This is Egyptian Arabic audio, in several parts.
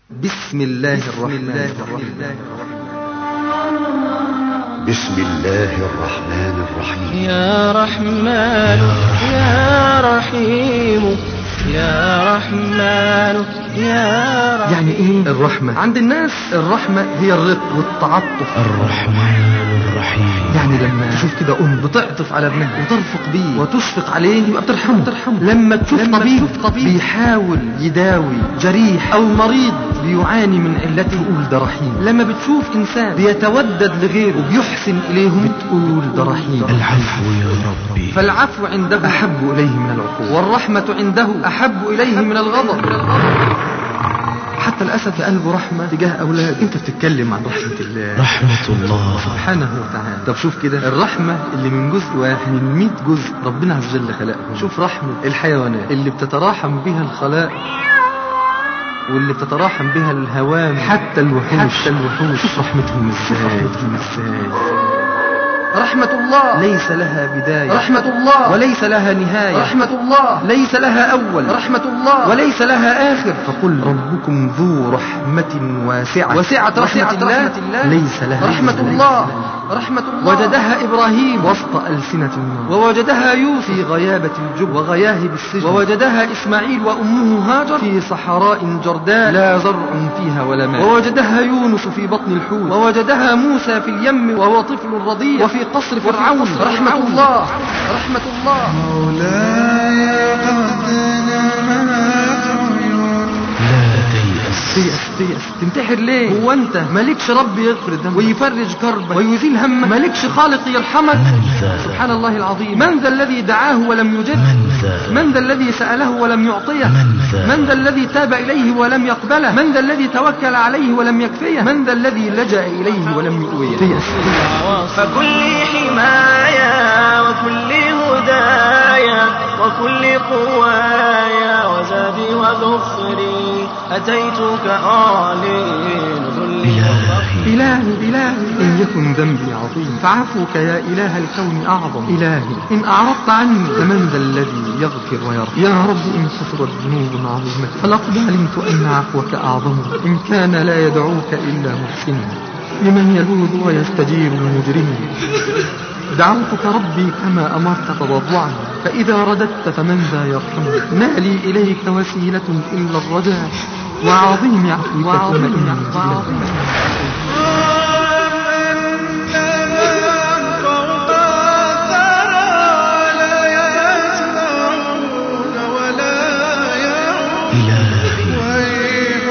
بسم الله الرحمن الرحيم بسم الله الرحمن الرحيم يا رحمن يا رحيم يا رحمن يا رحيم يعني ايه الرحمة عند الناس الرحمة هي الرق والتعطف الرحمن الرحيم يعني لما تشوف كده ام بتعطف على ابنها وترفق بيه وتشفق عليه يبقى بترحمه بترحمه لما تشوف لما طبيب تشوف طبيب بيحاول يداوي جريح او مريض بيعاني من علته تقول ده رحيم لما بتشوف انسان بيتودد لغيره وبيحسن اليهم بتقول ده رحيم العفو يا ربي فالعفو عنده أحب إليه من العقوق والرحمة عنده أحب إليه من الغضب حتى الأسد في قلبه رحمة تجاه أولاده أنت بتتكلم عن رحمة الله رحمة الله سبحانه وتعالى طب شوف كده الرحمة اللي من جزء واحد من 100 جزء ربنا عز وجل خلقهم شوف رحمة الحيوانات اللي بتتراحم بها الخلائق واللي بتتراحم بها الهوام حتى الوحوش حتى الوحوش شوف رحمتهم ازاي رحمتهم ازاي رحمة الله ليس لها بداية رحمة الله وليس لها نهاية رحمة الله ليس لها أول رحمة الله وليس لها آخر فقل ربكم ذو رحمة واسعة وسعة رحمة, الله, ليس لها رحمة الله رحمة الله وجدها إبراهيم وسط ألسنة النار ووجدها يوسف في غيابة الجب وغياهب السجن ووجدها إسماعيل وأمه هاجر في صحراء جرداء لا زرع فيها ولا ماء ووجدها يونس في بطن الحوت ووجدها موسى في اليم وهو طفل رضيع وفي قصر فرعون رحمة الله رحمة الله مولاي قد نمت عيون لا تيأس تيأس تيأس تنتحر ليه هو انت مالكش رب يغفر ذنبك ويفرج كربك ويزيل همك مالكش خالق يرحمك من ذا سبحان الله العظيم من ذا الذي دعاه ولم يجب من ذا من ذا الذي سأله ولم يعطيه من ذا من ذا الذي تاب إليه ولم يقبله من ذا الذي توكل عليه ولم يكفيه من ذا الذي لجأ إليه ولم يؤويه تيأس فكل حمايا وكل هدايا وكل قوايا وزادي وذخري أتيتك أعلن ذلي إلهي إلهي إلهي إن يكن ذنبي عظيم فعفوك يا إله الكون أعظم إلهي إن أعرضت عني فمن ذا الذي يغفر ويرحم يا رب إن كثرت ذنوب عظيمة فلقد علمت أن عفوك أعظم إن كان لا يدعوك إلا محسن لمن يلوذ ويستجيب المجرم دعوتك ربي كما أمرت تضرعا فإذا رددت فمن ذا يرحم ما لي إليك وسيلة إلا الرجاء وعظيم عفوك ثم إني جلال إلهي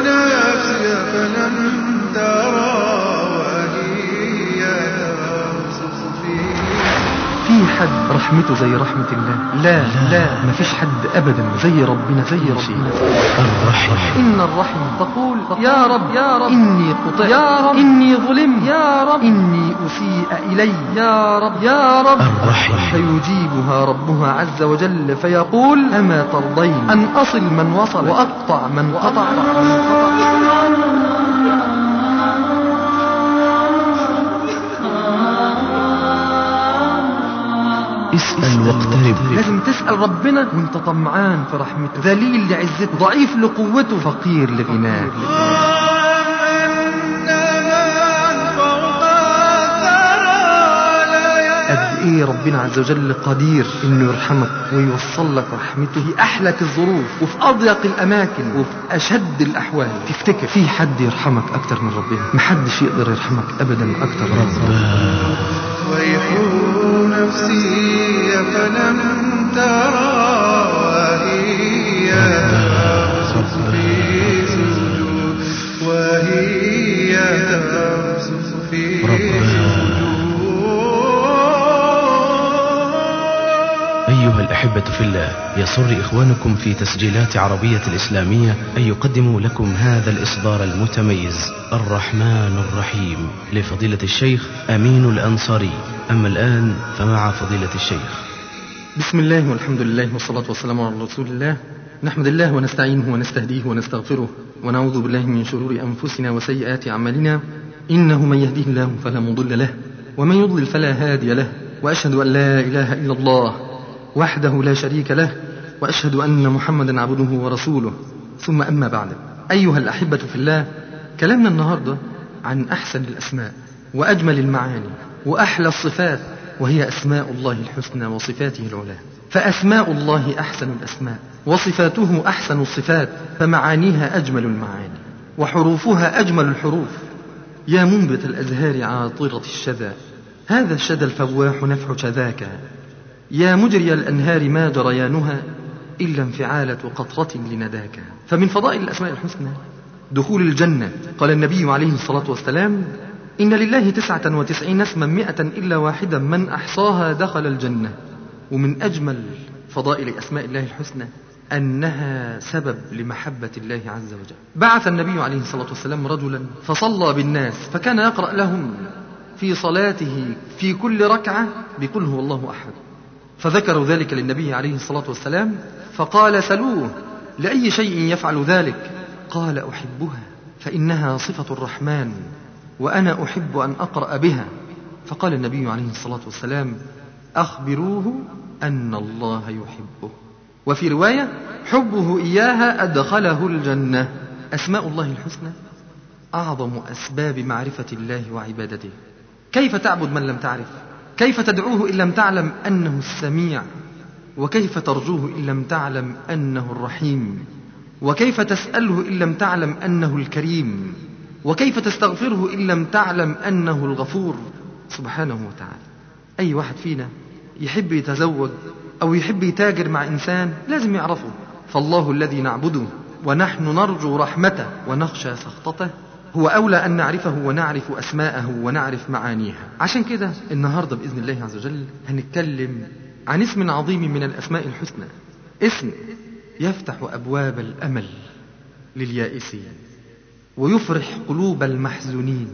في حد رحمته زي رحمة الله لا لا مفيش حد أبدا زي ربنا زي ربنا الرحم إن الرحم تقول يا رب يا رب إني قطع يا رب إني ظلم يا رب إني أسيء إلي يا رب يا رب الرحم فيجيبها ربها عز وجل فيقول أما ترضين أن أصل من وصل وأقطع من قطع اسأل واقترب لازم تسأل ربنا وانت طمعان في رحمته ذليل لعزته ضعيف لقوته فقير لغناه قد ايه ربنا عز وجل قدير انه يرحمك ويوصل لك رحمته في احلك الظروف وفي اضيق الاماكن وفي اشد الاحوال تفتكر في حد يرحمك اكتر من ربنا محدش يقدر يرحمك ابدا اكتر من ربنا ويح نفسي فلم ترى وهي تبسط في سجود وهي تبسط في سجود أيها الأحبة في الله يسر إخوانكم في تسجيلات عربية الإسلامية أن يقدموا لكم هذا الإصدار المتميز الرحمن الرحيم لفضيلة الشيخ أمين الأنصاري أما الآن فمع فضيلة الشيخ بسم الله والحمد لله والصلاة والسلام على رسول الله نحمد الله ونستعينه ونستهديه ونستغفره ونعوذ بالله من شرور أنفسنا وسيئات أعمالنا إنه من يهديه الله فلا مضل له ومن يضلل فلا هادي له وأشهد أن لا إله إلا الله وحده لا شريك له وأشهد أن محمدا عبده ورسوله ثم أما بعد أيها الأحبة في الله كلامنا النهاردة عن أحسن الأسماء وأجمل المعاني وأحلى الصفات وهي أسماء الله الحسنى وصفاته العلى فأسماء الله أحسن الأسماء وصفاته أحسن الصفات فمعانيها أجمل المعاني وحروفها أجمل الحروف يا منبت الأزهار عاطرة الشذا هذا الشذا الفواح نفح شذاك يا مجري الأنهار ما جريانها إلا انفعالة قطرة لنداك فمن فضائل الأسماء الحسنى دخول الجنة قال النبي عليه الصلاة والسلام إن لله تسعة وتسعين اسما مئة إلا واحدا من أحصاها دخل الجنة ومن أجمل فضائل أسماء الله الحسنى أنها سبب لمحبة الله عز وجل بعث النبي عليه الصلاة والسلام رجلا فصلى بالناس فكان يقرأ لهم في صلاته في كل ركعة بقل هو الله أحد فذكروا ذلك للنبي عليه الصلاة والسلام فقال سلوه لأي شيء يفعل ذلك قال أحبها فإنها صفة الرحمن وأنا أحب أن أقرأ بها فقال النبي عليه الصلاة والسلام أخبروه أن الله يحبه وفي رواية حبه إياها أدخله الجنة أسماء الله الحسنى أعظم أسباب معرفة الله وعبادته كيف تعبد من لم تعرف كيف تدعوه إن لم تعلم أنه السميع وكيف ترجوه إن لم تعلم أنه الرحيم وكيف تسأله إن لم تعلم أنه الكريم وكيف تستغفره إن لم تعلم أنه الغفور سبحانه وتعالى أي واحد فينا يحب يتزوج أو يحب يتاجر مع إنسان لازم يعرفه فالله الذي نعبده ونحن نرجو رحمته ونخشى سخطته هو أولى أن نعرفه ونعرف أسماءه ونعرف معانيها عشان كده النهاردة بإذن الله عز وجل هنتكلم عن اسم عظيم من الأسماء الحسنى اسم يفتح أبواب الأمل لليائسين ويفرح قلوب المحزونين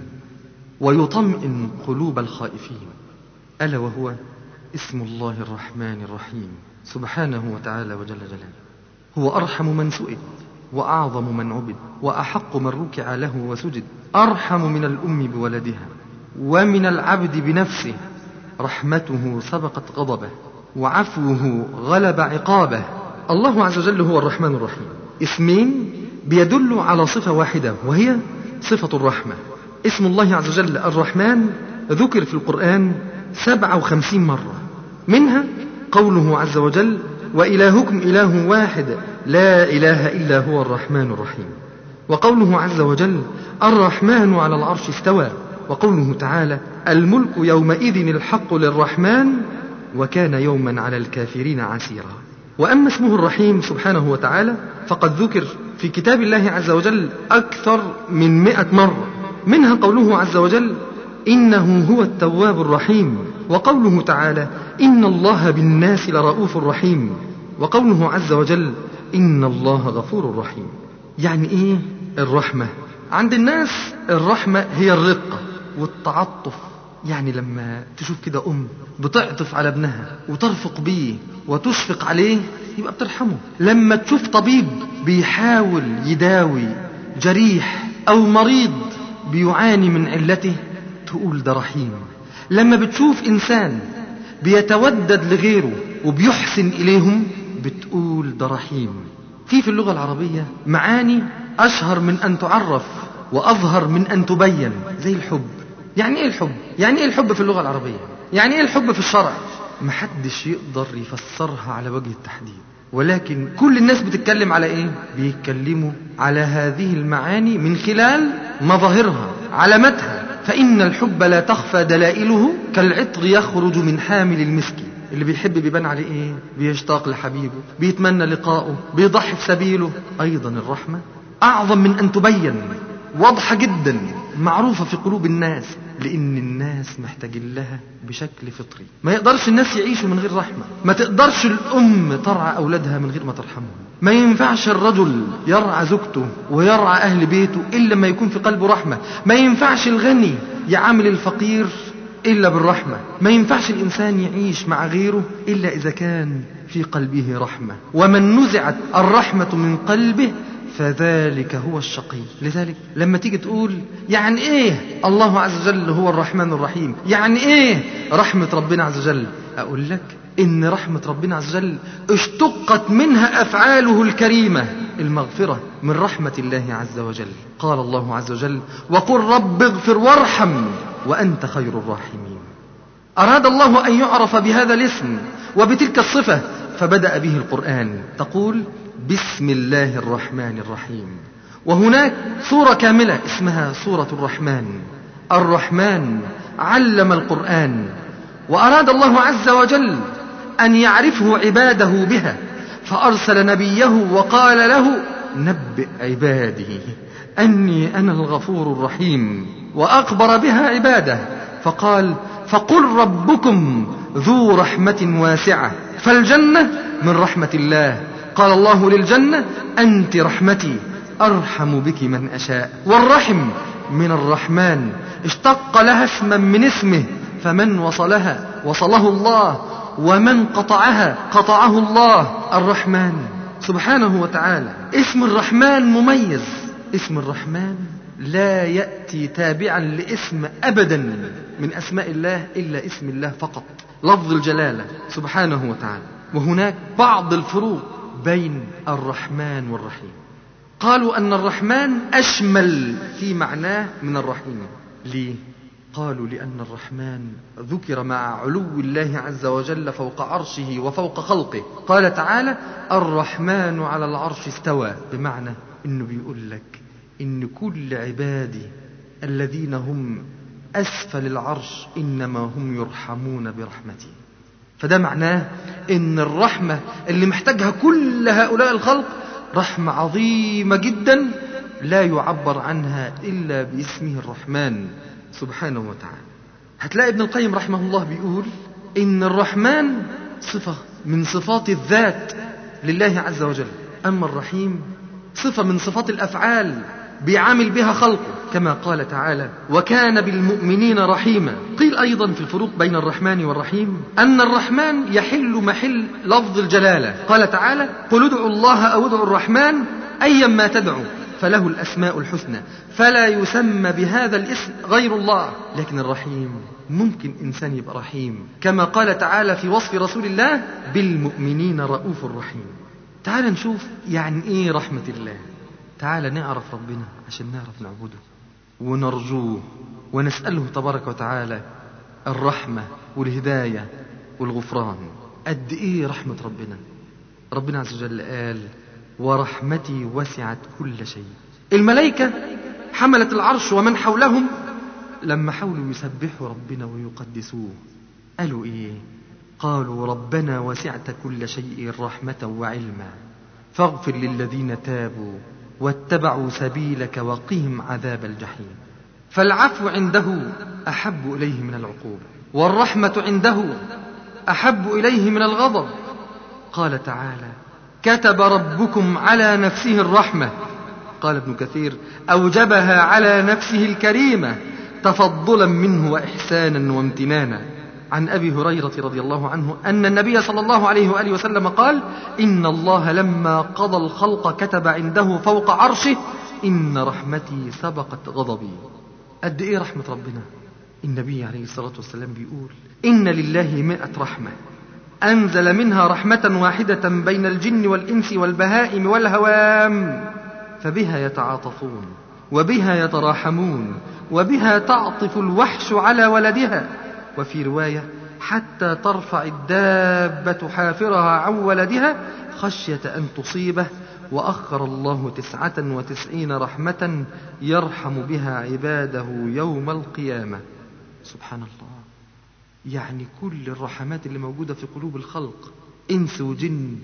ويطمئن قلوب الخائفين ألا وهو اسم الله الرحمن الرحيم سبحانه وتعالى وجل جلاله هو أرحم من سئل وأعظم من عبد وأحق من ركع له وسجد أرحم من الأم بولدها ومن العبد بنفسه رحمته سبقت غضبه وعفوه غلب عقابه الله عز وجل هو الرحمن الرحيم اسمين بيدلوا على صفة واحدة وهي صفة الرحمة اسم الله عز وجل الرحمن ذكر في القرآن سبعة وخمسين مرة منها قوله عز وجل وإلهكم إله واحد لا إله إلا هو الرحمن الرحيم وقوله عز وجل الرحمن على العرش استوى وقوله تعالى الملك يومئذ الحق للرحمن وكان يوما على الكافرين عسيرا وأما اسمه الرحيم سبحانه وتعالى فقد ذكر في كتاب الله عز وجل أكثر من مئة مرة منها قوله عز وجل إنه هو التواب الرحيم وقوله تعالى إن الله بالناس لرؤوف رحيم وقوله عز وجل إن الله غفور رحيم يعني إيه الرحمة عند الناس الرحمة هي الرقة والتعطف يعني لما تشوف كده أم بتعطف على ابنها وترفق بيه وتشفق عليه يبقى بترحمه لما تشوف طبيب بيحاول يداوي جريح أو مريض بيعاني من علته تقول ده رحيم لما بتشوف إنسان بيتودد لغيره وبيحسن إليهم بتقول ده رحيم في في اللغة العربية معاني أشهر من أن تعرف وأظهر من أن تبين زي الحب يعني إيه الحب؟ يعني إيه الحب في اللغة العربية؟ يعني إيه الحب في الشرع؟ محدش يقدر يفسرها على وجه التحديد ولكن كل الناس بتتكلم على ايه بيتكلموا على هذه المعاني من خلال مظاهرها علاماتها فإن الحب لا تخفى دلائله كالعطر يخرج من حامل المسك اللي بيحب بيبان عليه ايه بيشتاق لحبيبه بيتمنى لقائه بيضحي في سبيله ايضا الرحمة اعظم من ان تبين واضحة جدا معروفة في قلوب الناس لأن الناس محتاجين لها بشكل فطري ما يقدرش الناس يعيشوا من غير رحمة ما تقدرش الأم ترعى أولادها من غير ما ترحمهم ما ينفعش الرجل يرعى زوجته ويرعى أهل بيته إلا ما يكون في قلبه رحمة ما ينفعش الغني يعامل الفقير إلا بالرحمة ما ينفعش الإنسان يعيش مع غيره إلا إذا كان في قلبه رحمة ومن نزعت الرحمة من قلبه فذلك هو الشقي لذلك لما تيجي تقول يعني ايه الله عز وجل هو الرحمن الرحيم يعني ايه رحمة ربنا عز وجل اقول لك ان رحمة ربنا عز وجل اشتقت منها افعاله الكريمة المغفرة من رحمة الله عز وجل قال الله عز وجل وقل رب اغفر وارحم وانت خير الراحمين أراد الله أن يعرف بهذا الاسم وبتلك الصفة فبدأ به القرآن تقول بسم الله الرحمن الرحيم وهناك سورة كاملة اسمها سورة الرحمن الرحمن علم القرآن وأراد الله عز وجل أن يعرفه عباده بها فأرسل نبيه وقال له نبئ عبادي أني أنا الغفور الرحيم وأخبر بها عباده فقال فقل ربكم ذو رحمة واسعة فالجنة من رحمة الله قال الله للجنة أنت رحمتي أرحم بك من أشاء والرحم من الرحمن اشتق لها اسما من اسمه فمن وصلها وصله الله ومن قطعها قطعه الله الرحمن سبحانه وتعالى اسم الرحمن مميز اسم الرحمن لا يأتي تابعا لاسم أبدا من أسماء الله إلا اسم الله فقط لفظ الجلالة سبحانه وتعالى وهناك بعض الفروق بين الرحمن والرحيم قالوا أن الرحمن أشمل في معناه من الرحيم ليه؟ قالوا لأن الرحمن ذكر مع علو الله عز وجل فوق عرشه وفوق خلقه قال تعالى الرحمن على العرش استوى بمعنى انه بيقول لك ان كل عبادي الذين هم اسفل العرش انما هم يرحمون برحمتي فده معناه ان الرحمة اللي محتاجها كل هؤلاء الخلق رحمة عظيمة جدا لا يعبر عنها إلا باسمه الرحمن سبحانه وتعالى هتلاقي ابن القيم رحمه الله بيقول إن الرحمن صفة من صفات الذات لله عز وجل أما الرحيم صفة من صفات الأفعال بيعامل بها خلقه كما قال تعالى وكان بالمؤمنين رحيما قيل أيضا في الفروق بين الرحمن والرحيم أن الرحمن يحل محل لفظ الجلالة قال تعالى قل ادعوا الله أو ادعوا الرحمن أيا ما تدعوا فله الأسماء الحسنى فلا يسمى بهذا الاسم غير الله لكن الرحيم ممكن إنسان يبقى رحيم كما قال تعالى في وصف رسول الله بالمؤمنين رؤوف رحيم تعال نشوف يعني إيه رحمة الله تعال نعرف ربنا عشان نعرف نعبده ونرجوه ونسأله تبارك وتعالى الرحمة والهداية والغفران قد إيه رحمة ربنا ربنا عز وجل قال ورحمتي وسعت كل شيء الملائكة حملت العرش ومن حولهم لما حاولوا يسبحوا ربنا ويقدسوه قالوا إيه قالوا ربنا وسعت كل شيء رحمة وعلما فاغفر للذين تابوا واتبعوا سبيلك وقهم عذاب الجحيم فالعفو عنده أحب إليه من العقوبة والرحمة عنده أحب إليه من الغضب قال تعالى كتب ربكم على نفسه الرحمة قال ابن كثير أوجبها على نفسه الكريمة تفضلا منه وإحسانا وامتنانا عن أبي هريرة رضي الله عنه أن النبي صلى الله عليه وآله وسلم قال إن الله لما قضى الخلق كتب عنده فوق عرشه إن رحمتي سبقت غضبي قد إيه رحمة ربنا النبي عليه الصلاة والسلام بيقول إن لله مئة رحمة أنزل منها رحمة واحدة بين الجن والإنس والبهائم والهوام فبها يتعاطفون وبها يتراحمون وبها تعطف الوحش على ولدها وفي رواية حتى ترفع الدابة حافرها عن ولدها خشية أن تصيبه وأخر الله تسعة وتسعين رحمة يرحم بها عباده يوم القيامة سبحان الله يعني كل الرحمات اللي موجودة في قلوب الخلق إنس وجن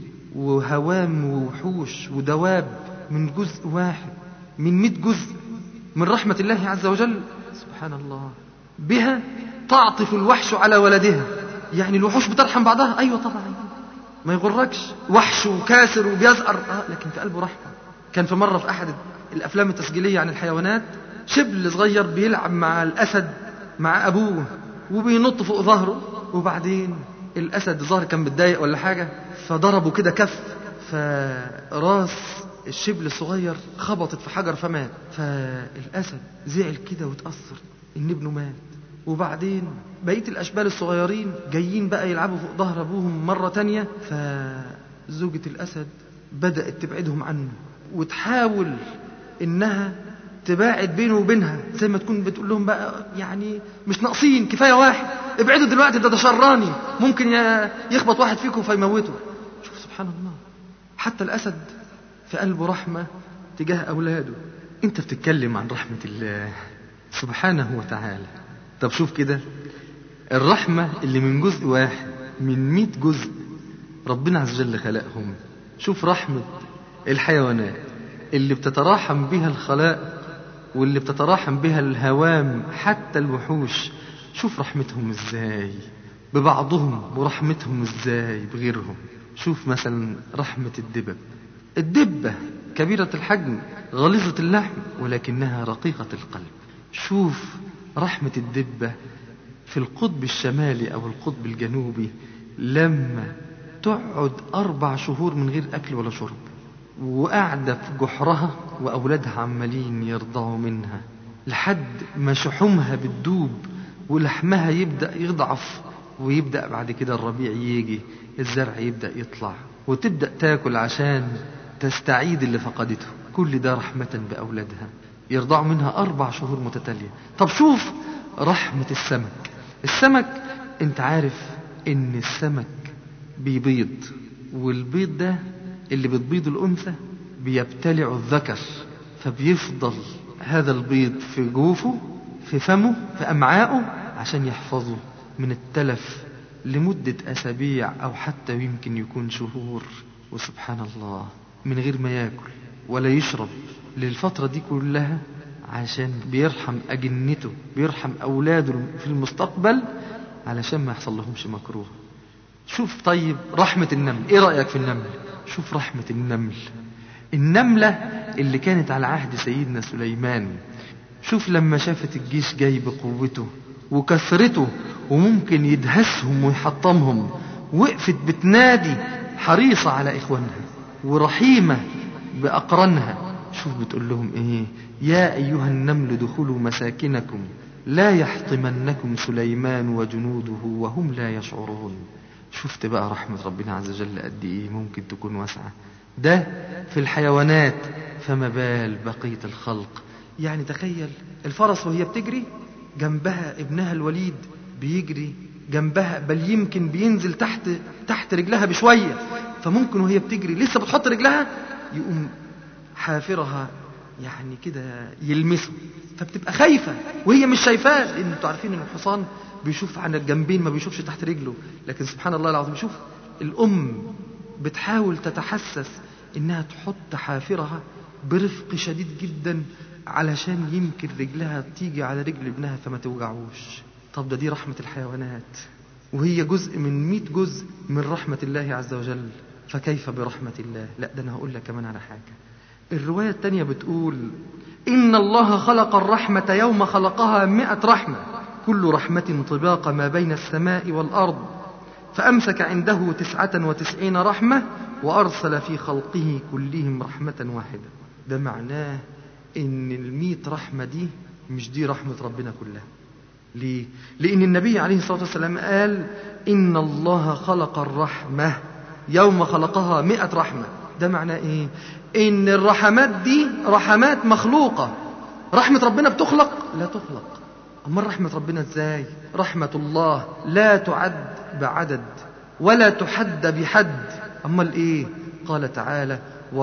وهوام ووحوش ودواب من جزء واحد من مئة جزء من رحمة الله عز وجل سبحان الله بها تعطف الوحش على ولدها يعني الوحوش بترحم بعضها أيوة طبعا ما يغركش وحش وكاسر وبيزقر آه لكن في قلبه رحمة كان في مرة في أحد الأفلام التسجيلية عن الحيوانات شبل صغير بيلعب مع الأسد مع أبوه وبينط فوق ظهره وبعدين الأسد ظهر كان متضايق ولا حاجة فضربه كده كف فراس الشبل الصغير خبطت في حجر فمات فالأسد زعل كده وتأثر إن ابنه مات وبعدين بقية الأشبال الصغيرين جايين بقى يلعبوا فوق ظهر أبوهم مرة تانية فزوجة الأسد بدأت تبعدهم عنه وتحاول إنها تباعد بينه وبينها زي ما تكون بتقول لهم بقى يعني مش ناقصين كفاية واحد ابعدوا دلوقتي ده ده شراني ممكن ي- يخبط واحد فيكم فيموته شوف سبحان الله حتى الأسد في قلبه رحمة تجاه أولاده أنت بتتكلم عن رحمة الله سبحانه وتعالى طب شوف كده الرحمة اللي من جزء واحد من مئة جزء ربنا عز وجل خلقهم شوف رحمة الحيوانات اللي بتتراحم بها الخلائق واللي بتتراحم بها الهوام حتى الوحوش شوف رحمتهم ازاي ببعضهم ورحمتهم ازاي بغيرهم شوف مثلا رحمة الدبب الدبة كبيرة الحجم غليظة اللحم ولكنها رقيقة القلب شوف رحمة الدبة في القطب الشمالي أو القطب الجنوبي لما تقعد أربع شهور من غير أكل ولا شرب وقاعدة في جحرها وأولادها عمالين يرضعوا منها لحد ما شحومها بتدوب ولحمها يبدأ يضعف ويبدأ بعد كده الربيع يجي الزرع يبدأ يطلع وتبدأ تاكل عشان تستعيد اللي فقدته كل ده رحمة بأولادها يرضعوا منها أربع شهور متتالية طب شوف رحمة السمك السمك انت عارف ان السمك بيبيض والبيض ده اللي بتبيض الأنثى بيبتلع الذكر فبيفضل هذا البيض في جوفه في فمه في أمعائه عشان يحفظه من التلف لمدة أسابيع أو حتى يمكن يكون شهور وسبحان الله من غير ما ياكل ولا يشرب للفترة دي كلها عشان بيرحم أجنته بيرحم أولاده في المستقبل علشان ما يحصل لهمش مكروه شوف طيب رحمة النمل ايه رأيك في النمل شوف رحمة النمل النملة اللي كانت على عهد سيدنا سليمان شوف لما شافت الجيش جاي بقوته وكثرته وممكن يدهسهم ويحطمهم وقفت بتنادي حريصة على إخوانها ورحيمة بأقرانها شوف بتقول لهم إيه يا أيها النمل دخلوا مساكنكم لا يحطمنكم سليمان وجنوده وهم لا يشعرون شفت بقى رحمة ربنا عز وجل قد إيه ممكن تكون واسعة ده في الحيوانات فما بال بقية الخلق يعني تخيل الفرس وهي بتجري جنبها ابنها الوليد بيجري جنبها بل يمكن بينزل تحت تحت رجلها بشوية فممكن وهي بتجري لسه بتحط رجلها يقوم حافرها يعني كده يلمسه فبتبقى خايفة وهي مش شايفاه لأن انتوا عارفين ان الحصان بيشوف عن الجنبين ما بيشوفش تحت رجله لكن سبحان الله العظيم شوف الأم بتحاول تتحسس إنها تحط حافرها برفق شديد جدا علشان يمكن رجلها تيجي على رجل ابنها فما توجعوش طب ده دي رحمة الحيوانات وهي جزء من مئة جزء من رحمة الله عز وجل فكيف برحمة الله لا ده أنا هقول لك كمان على حاجة الرواية التانية بتقول إن الله خلق الرحمة يوم خلقها مئة رحمة كل رحمة طباق ما بين السماء والأرض فأمسك عنده تسعة وتسعين رحمة وأرسل في خلقه كلهم رحمة واحدة ده معناه إن المئة رحمة دي مش دي رحمة ربنا كلها ليه؟ لأن النبي عليه الصلاة والسلام قال إن الله خلق الرحمة يوم خلقها مئة رحمة ده معناه إيه؟ إن الرحمات دي رحمات مخلوقة رحمة ربنا بتخلق؟ لا تخلق أما رحمة ربنا إزاي؟ رحمة الله لا تعد بعدد ولا تحد بحد أما الإيه؟ قال تعالى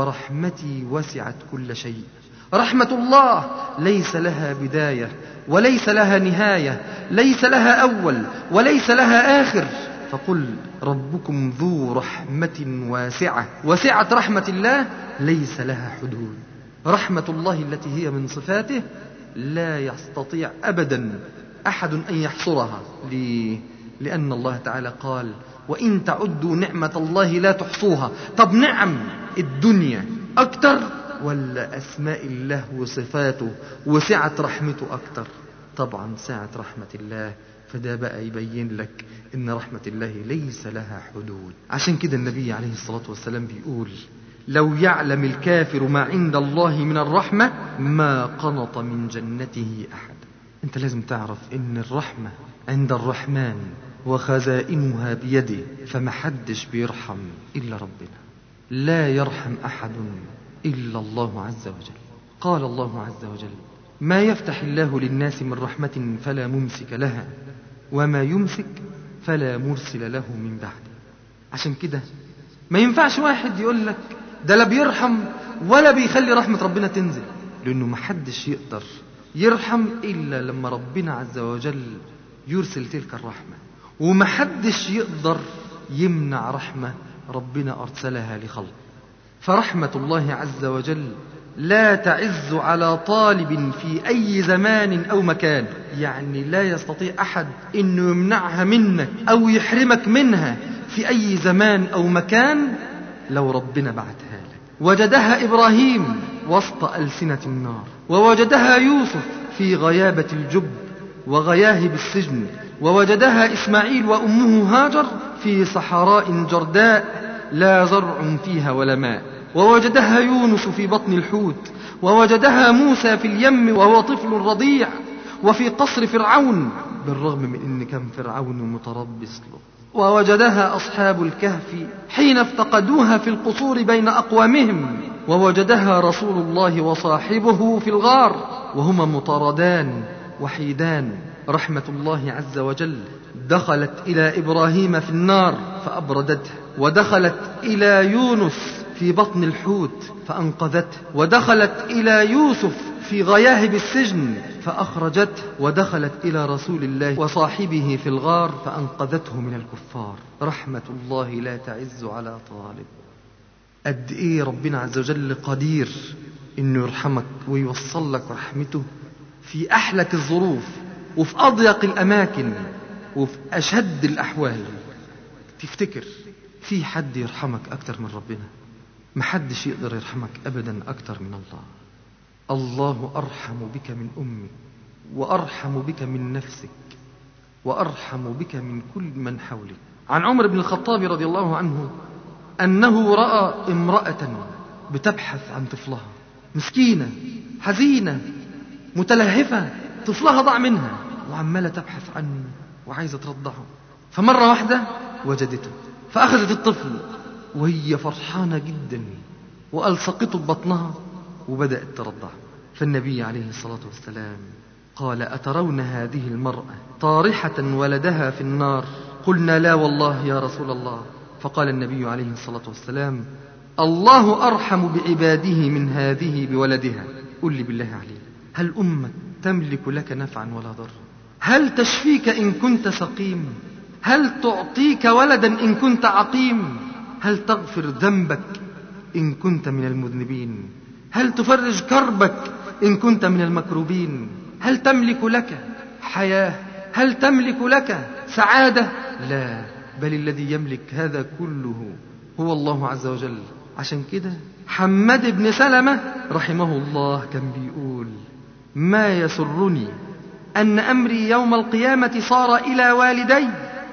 ورحمتي وسعت كل شيء رحمة الله ليس لها بداية وليس لها نهاية ليس لها أول وليس لها آخر فقل ربكم ذو رحمة واسعة وسعة رحمة الله ليس لها حدود رحمة الله التي هي من صفاته لا يستطيع أبدا أحد أن يحصرها ليه؟ لأن الله تعالى قال وإن تعدوا نعمة الله لا تحصوها طب نعم الدنيا أكتر ولا أسماء الله وصفاته وسعة رحمته أكتر طبعا سعة رحمة الله فده بقى يبين لك ان رحمة الله ليس لها حدود عشان كده النبي عليه الصلاة والسلام بيقول لو يعلم الكافر ما عند الله من الرحمة ما قنط من جنته أحد أنت لازم تعرف إن الرحمة عند الرحمن وخزائنها بيده فمحدش بيرحم إلا ربنا لا يرحم أحد إلا الله عز وجل قال الله عز وجل ما يفتح الله للناس من رحمة فلا ممسك لها وما يمسك فلا مرسل له من بعده عشان كده ما ينفعش واحد يقول لك ده لا بيرحم ولا بيخلي رحمة ربنا تنزل لأنه محدش يقدر يرحم إلا لما ربنا عز وجل يرسل تلك الرحمة ومحدش يقدر يمنع رحمة ربنا أرسلها لخلق فرحمة الله عز وجل لا تعز على طالب في أي زمان أو مكان يعني لا يستطيع أحد أنه يمنعها منك أو يحرمك منها في أي زمان أو مكان لو ربنا بعتها لك وجدها إبراهيم وسط ألسنة النار ووجدها يوسف في غيابة الجب وغياهب السجن ووجدها إسماعيل وأمه هاجر في صحراء جرداء لا زرع فيها ولا ماء ووجدها يونس في بطن الحوت ووجدها موسى في اليم وهو طفل رضيع وفي قصر فرعون بالرغم من ان كان فرعون متربص له ووجدها اصحاب الكهف حين افتقدوها في القصور بين اقوامهم ووجدها رسول الله وصاحبه في الغار وهما مطاردان وحيدان رحمه الله عز وجل دخلت الى ابراهيم في النار فابردته ودخلت الى يونس في بطن الحوت فانقذته ودخلت الى يوسف في غياهب السجن فاخرجته ودخلت الى رسول الله وصاحبه في الغار فانقذته من الكفار رحمه الله لا تعز على طالب قد ايه ربنا عز وجل قدير انه يرحمك ويوصل لك رحمته في احلك الظروف وفي اضيق الاماكن وفي اشد الاحوال تفتكر في حد يرحمك اكتر من ربنا محدش يقدر يرحمك ابدا اكتر من الله الله ارحم بك من امك وارحم بك من نفسك وارحم بك من كل من حولك عن عمر بن الخطاب رضي الله عنه انه راى امراه بتبحث عن طفلها مسكينه حزينه متلهفه طفلها ضاع منها وعماله تبحث عنه وعايزه ترضعه فمره واحده وجدته فاخذت الطفل وهي فرحانه جدا والصقته ببطنها وبدات ترضع فالنبي عليه الصلاه والسلام قال اترون هذه المراه طارحه ولدها في النار قلنا لا والله يا رسول الله فقال النبي عليه الصلاه والسلام الله ارحم بعباده من هذه بولدها قل لي بالله عليك هل امك تملك لك نفعا ولا ضرا هل تشفيك ان كنت سقيم هل تعطيك ولدا ان كنت عقيم هل تغفر ذنبك ان كنت من المذنبين هل تفرج كربك ان كنت من المكروبين هل تملك لك حياه هل تملك لك سعاده لا بل الذي يملك هذا كله هو الله عز وجل عشان كده حماد بن سلمه رحمه الله كان بيقول ما يسرني ان امري يوم القيامه صار الى والدي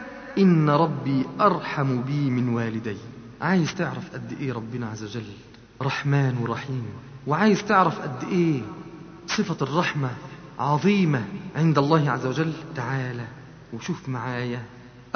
ان ربي ارحم بي من والدي عايز تعرف قد ايه ربنا عز وجل رحمن ورحيم وعايز تعرف قد ايه صفه الرحمه عظيمه عند الله عز وجل تعالى وشوف معايا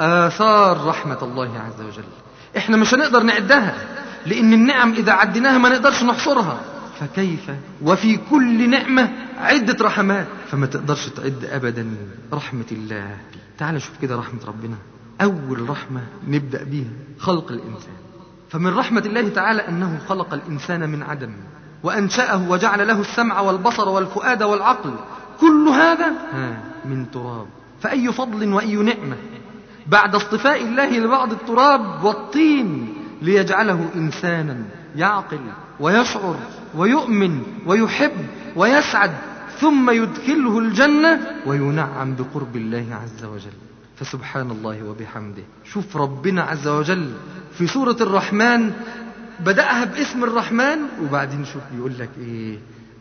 اثار رحمه الله عز وجل احنا مش هنقدر نعدها لان النعم اذا عديناها ما نقدرش نحصرها فكيف وفي كل نعمه عده رحمات فما تقدرش تعد ابدا رحمه الله تعال شوف كده رحمه ربنا اول رحمه نبدا بيها خلق الانسان فمن رحمه الله تعالى انه خلق الانسان من عدم وانشاه وجعل له السمع والبصر والفؤاد والعقل كل هذا ها من تراب فاي فضل واي نعمه بعد اصطفاء الله لبعض التراب والطين ليجعله انسانا يعقل ويشعر ويؤمن ويحب ويسعد ثم يدخله الجنه وينعم بقرب الله عز وجل فسبحان الله وبحمده شوف ربنا عز وجل في سوره الرحمن بداها باسم الرحمن وبعدين شوف بيقول لك ايه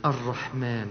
الرحمن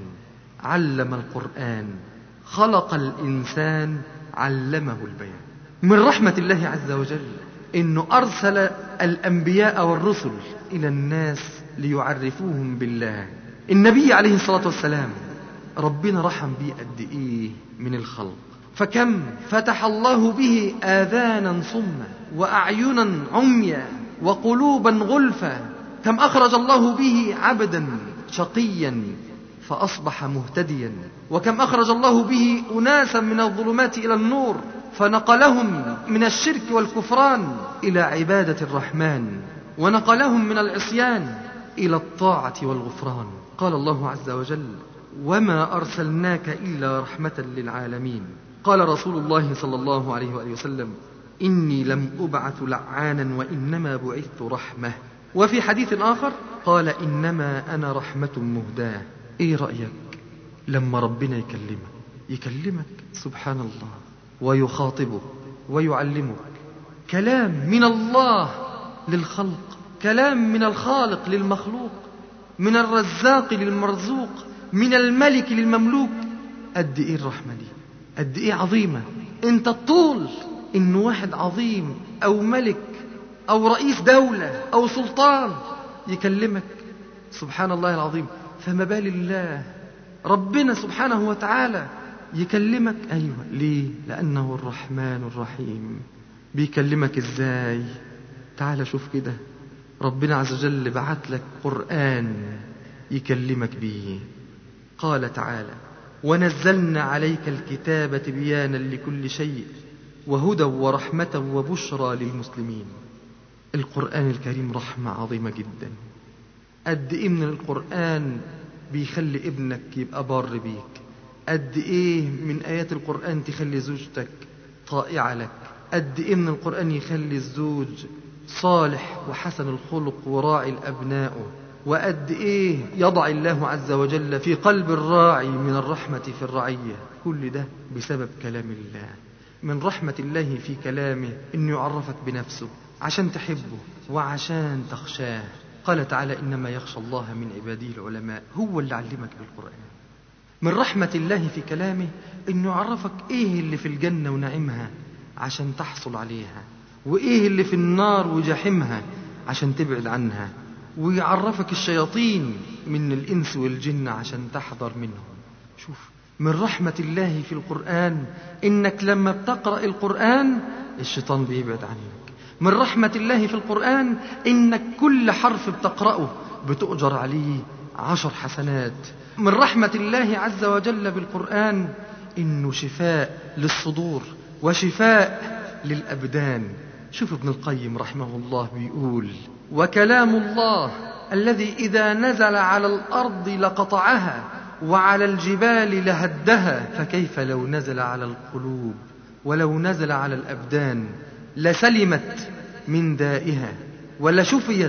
علم القران خلق الانسان علمه البيان من رحمه الله عز وجل انه ارسل الانبياء والرسل إلى الناس ليعرفوهم بالله النبي عليه الصلاة والسلام ربنا رحم بيه قد إيه من الخلق فكم فتح الله به آذانا صما وأعينا عميا وقلوبا غلفا كم أخرج الله به عبدا شقيا فأصبح مهتديا وكم أخرج الله به أناسا من الظلمات إلى النور فنقلهم من الشرك والكفران إلى عبادة الرحمن ونقلهم من العصيان إلى الطاعة والغفران قال الله عز وجل وما أرسلناك إلا رحمة للعالمين قال رسول الله صلى الله عليه وآله وسلم إني لم أبعث لعانا وإنما بعثت رحمة وفي حديث آخر قال إنما أنا رحمة مهداة إيه رأيك لما ربنا يكلمك يكلمك سبحان الله ويخاطبك ويعلمك كلام من الله للخلق كلام من الخالق للمخلوق من الرزاق للمرزوق من الملك للمملوك قد ايه الرحمه دي قد ايه عظيمه انت الطول ان واحد عظيم او ملك او رئيس دوله او سلطان يكلمك سبحان الله العظيم فما بال الله ربنا سبحانه وتعالى يكلمك ايوه ليه لانه الرحمن الرحيم بيكلمك ازاي تعال شوف كده ربنا عز وجل بعت لك قرآن يكلمك به قال تعالى ونزلنا عليك الكتاب تبيانا لكل شيء وهدى ورحمة وبشرى للمسلمين القرآن الكريم رحمة عظيمة جدا قد إيه من القرآن بيخلي ابنك يبقى بار بيك قد إيه من آيات القرآن تخلي زوجتك طائعة لك قد إيه من القرآن يخلي الزوج صالح وحسن الخلق وراعي الأبناء وقد إيه يضع الله عز وجل في قلب الراعي من الرحمة في الرعية كل ده بسبب كلام الله من رحمة الله في كلامه أنه يعرفك بنفسه عشان تحبه وعشان تخشاه قال تعالى إنما يخشى الله من عباده العلماء هو اللي علمك بالقرآن من رحمة الله في كلامه أنه يعرفك إيه اللي في الجنة ونعيمها عشان تحصل عليها وإيه اللي في النار وجحيمها عشان تبعد عنها ويعرفك الشياطين من الإنس والجن عشان تحذر منهم شوف من رحمة الله في القرآن إنك لما بتقرأ القرآن الشيطان بيبعد عنك من رحمة الله في القرآن إنك كل حرف بتقرأه بتؤجر عليه عشر حسنات من رحمة الله عز وجل بالقرآن إنه شفاء للصدور وشفاء للأبدان شوف ابن القيم رحمه الله بيقول وكلام الله الذي إذا نزل على الأرض لقطعها وعلى الجبال لهدها فكيف لو نزل على القلوب ولو نزل على الأبدان لسلمت من دائها ولشفيت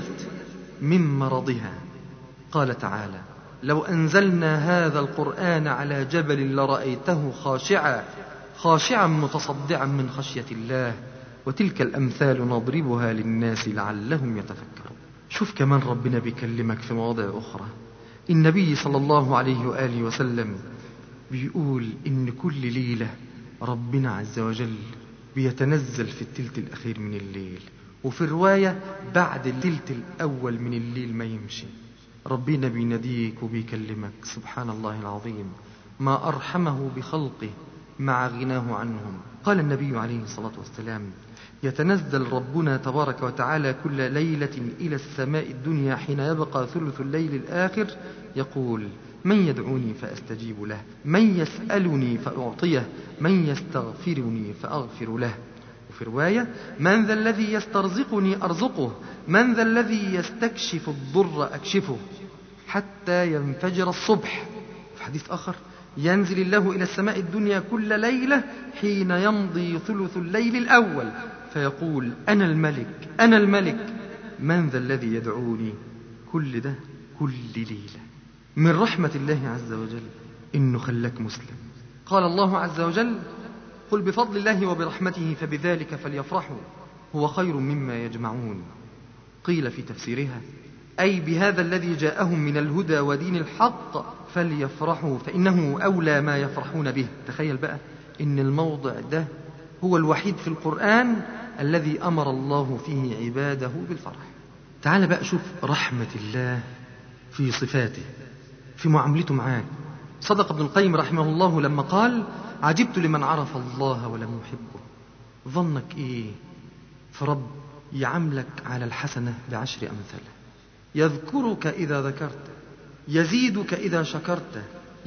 من مرضها قال تعالى لو أنزلنا هذا القرآن على جبل لرأيته خاشعا خاشعا متصدعا من خشية الله وتلك الأمثال نضربها للناس لعلهم يتفكرون شوف كمان ربنا بيكلمك في مواضع أخرى النبي صلى الله عليه وآله وسلم بيقول إن كل ليلة ربنا عز وجل بيتنزل في التلت الأخير من الليل وفي رواية بعد التلت الأول من الليل ما يمشي ربنا بيناديك وبيكلمك سبحان الله العظيم ما أرحمه بخلقه مع غناه عنهم قال النبي عليه الصلاة والسلام يتنزل ربنا تبارك وتعالى كل ليلة إلى السماء الدنيا حين يبقى ثلث الليل الآخر يقول من يدعوني فأستجيب له من يسألني فأعطيه من يستغفرني فأغفر له وفي رواية من ذا الذي يسترزقني أرزقه من ذا الذي يستكشف الضر أكشفه حتى ينفجر الصبح في حديث آخر ينزل الله إلى السماء الدنيا كل ليلة حين يمضي ثلث الليل الأول فيقول أنا الملك أنا الملك من ذا الذي يدعوني كل ده كل ليلة من رحمة الله عز وجل إنه خلاك مسلم قال الله عز وجل قل بفضل الله وبرحمته فبذلك فليفرحوا هو خير مما يجمعون قيل في تفسيرها أي بهذا الذي جاءهم من الهدى ودين الحق فليفرحوا فإنه أولى ما يفرحون به تخيل بقى إن الموضع ده هو الوحيد في القرآن الذي أمر الله فيه عباده بالفرح تعال بقى شوف رحمة الله في صفاته في معاملته معاك صدق ابن القيم رحمه الله لما قال عجبت لمن عرف الله ولم يحبه ظنك ايه فرب يعاملك على الحسنة بعشر أمثالها يذكرك إذا ذكرت يزيدك إذا شكرت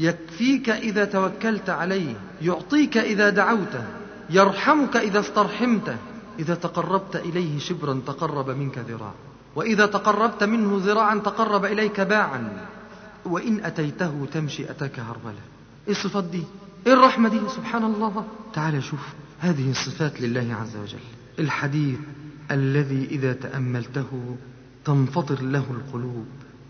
يكفيك إذا توكلت عليه يعطيك إذا دعوته يرحمك إذا استرحمته إذا تقربت إليه شبرا تقرب منك ذراعا وإذا تقربت منه ذراعا تقرب إليك باعا وإن أتيته تمشي أتاك هرولا إيه الصفات دي إيه الرحمة دي سبحان الله تعال شوف هذه الصفات لله عز وجل الحديث الذي إذا تأملته تنفطر له القلوب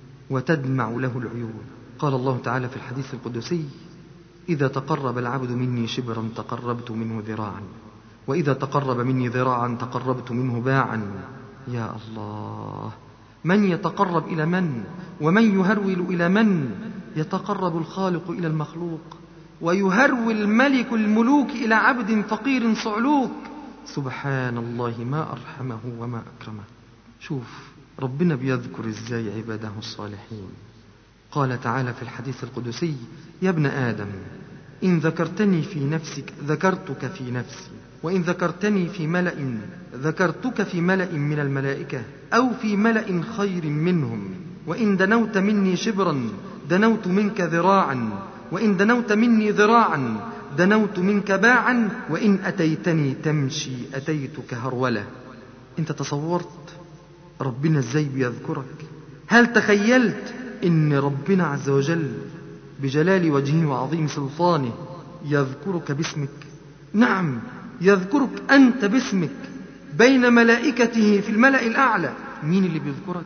وتدمع له العيون قال الله تعالى في الحديث القدسي إذا تقرب العبد مني شبرا تقربت منه ذراعا وإذا تقرب مني ذراعا تقربت منه باعا يا الله من يتقرب إلى من ومن يهرول إلى من يتقرب الخالق إلى المخلوق ويهرول ملك الملوك إلى عبد فقير صعلوك سبحان الله ما أرحمه وما أكرمه شوف ربنا بيذكر إزاي عباده الصالحين قال تعالى في الحديث القدسي يا ابن آدم إن ذكرتني في نفسك ذكرتك في نفسي وإن ذكرتني في ملأ ذكرتك في ملأ من الملائكة أو في ملأ خير منهم وإن دنوت مني شبرا دنوت منك ذراعا وإن دنوت مني ذراعا دنوت منك باعا وإن أتيتني تمشي أتيتك هرولة أنت تصورت ربنا ازاي بيذكرك هل تخيلت ان ربنا عز وجل بجلال وجهه وعظيم سلطانه يذكرك باسمك نعم يذكرك انت باسمك بين ملائكته في الملا الاعلى مين اللي بيذكرك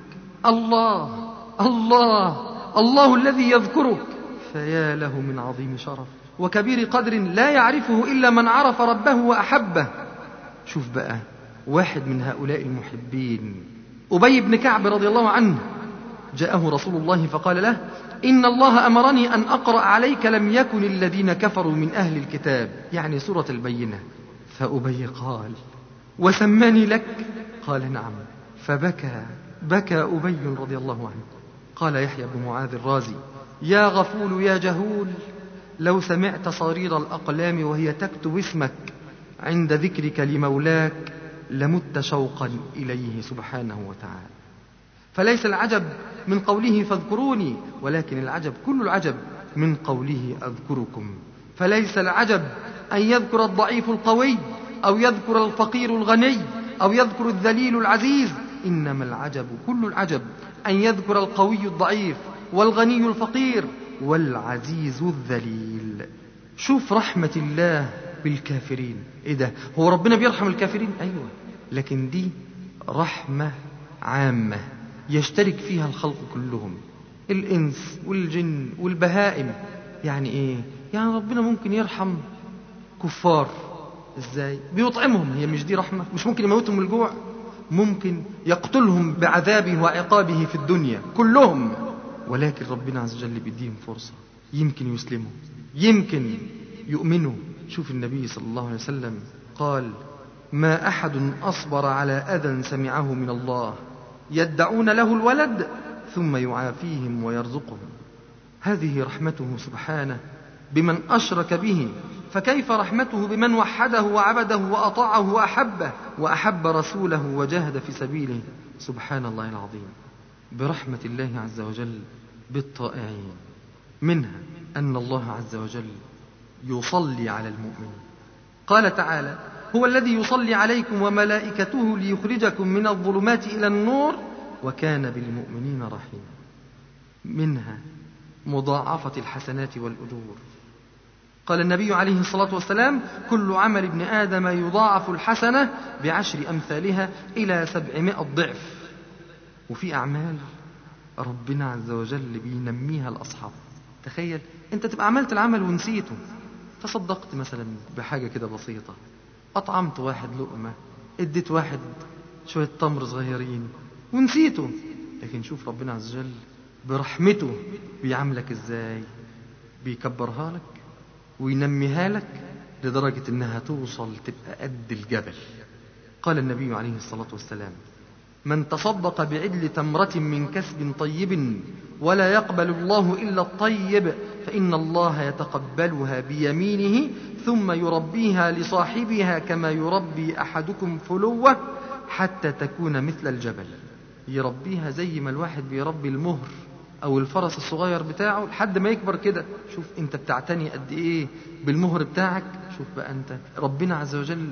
الله الله الله الذي يذكرك فيا له من عظيم شرف وكبير قدر لا يعرفه الا من عرف ربه واحبه شوف بقى واحد من هؤلاء المحبين أبي بن كعب رضي الله عنه جاءه رسول الله فقال له إن الله أمرني أن أقرأ عليك لم يكن الذين كفروا من أهل الكتاب يعني سورة البينة فأبي قال وسماني لك قال نعم فبكى بكى أبي رضي الله عنه قال يحيى بن معاذ الرازي يا غفول يا جهول لو سمعت صرير الأقلام وهي تكتب اسمك عند ذكرك لمولاك لمت شوقا إليه سبحانه وتعالى فليس العجب من قوله فاذكروني ولكن العجب كل العجب من قوله أذكركم فليس العجب أن يذكر الضعيف القوي أو يذكر الفقير الغني أو يذكر الذليل العزيز إنما العجب كل العجب أن يذكر القوي الضعيف والغني الفقير والعزيز الذليل شوف رحمة الله بالكافرين ايه ده هو ربنا بيرحم الكافرين ايوه لكن دي رحمة عامة يشترك فيها الخلق كلهم الانس والجن والبهائم يعني ايه يعني ربنا ممكن يرحم كفار ازاي بيطعمهم هي مش دي رحمة مش ممكن يموتهم من الجوع ممكن يقتلهم بعذابه وعقابه في الدنيا كلهم ولكن ربنا عز وجل بيديهم فرصة يمكن يسلموا يمكن يؤمنوا شوف النبي صلى الله عليه وسلم قال ما أحد أصبر على أذى سمعه من الله يدعون له الولد ثم يعافيهم ويرزقهم هذه رحمته سبحانه بمن أشرك به فكيف رحمته بمن وحده وعبده وأطاعه وأحبه وأحب رسوله وجاهد في سبيله سبحان الله العظيم برحمة الله عز وجل بالطائعين منها أن الله عز وجل يصلي على المؤمنين قال تعالى هو الذي يصلي عليكم وملائكته ليخرجكم من الظلمات إلى النور وكان بالمؤمنين رحيما منها مضاعفة الحسنات والأجور قال النبي عليه الصلاة والسلام كل عمل ابن آدم يضاعف الحسنة بعشر أمثالها إلى سبعمائة ضعف وفي أعمال ربنا عز وجل بينميها الأصحاب تخيل أنت تبقى عملت العمل ونسيته تصدقت مثلا بحاجة كده بسيطة أطعمت واحد لقمة اديت واحد شوية تمر صغيرين ونسيته لكن شوف ربنا عز وجل برحمته بيعاملك ازاي بيكبرها لك وينميها لك لدرجة انها توصل تبقى قد الجبل قال النبي عليه الصلاة والسلام من تصدق بعدل تمرة من كسب طيب ولا يقبل الله إلا الطيب فإن الله يتقبلها بيمينه ثم يربيها لصاحبها كما يربي أحدكم فلوة حتى تكون مثل الجبل يربيها زي ما الواحد بيربي المهر أو الفرس الصغير بتاعه لحد ما يكبر كده شوف أنت بتعتني قد إيه بالمهر بتاعك شوف بقى أنت ربنا عز وجل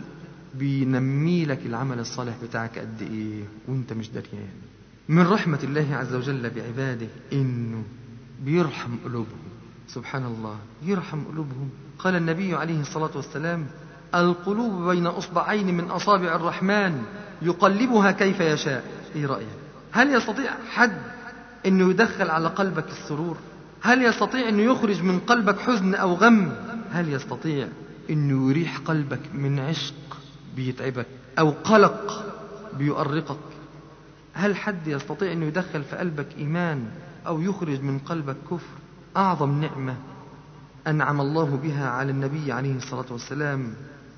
بينمي لك العمل الصالح بتاعك قد ايه وانت مش دريان من رحمة الله عز وجل بعباده انه بيرحم قلوبهم سبحان الله يرحم قلوبهم قال النبي عليه الصلاة والسلام القلوب بين أصبعين من أصابع الرحمن يقلبها كيف يشاء ايه رأيك هل يستطيع حد انه يدخل على قلبك السرور هل يستطيع انه يخرج من قلبك حزن او غم هل يستطيع انه يريح قلبك من عشق بيتعبك أو قلق بيؤرقك هل حد يستطيع أن يدخل في قلبك إيمان أو يخرج من قلبك كفر أعظم نعمة أنعم الله بها على النبي عليه الصلاة والسلام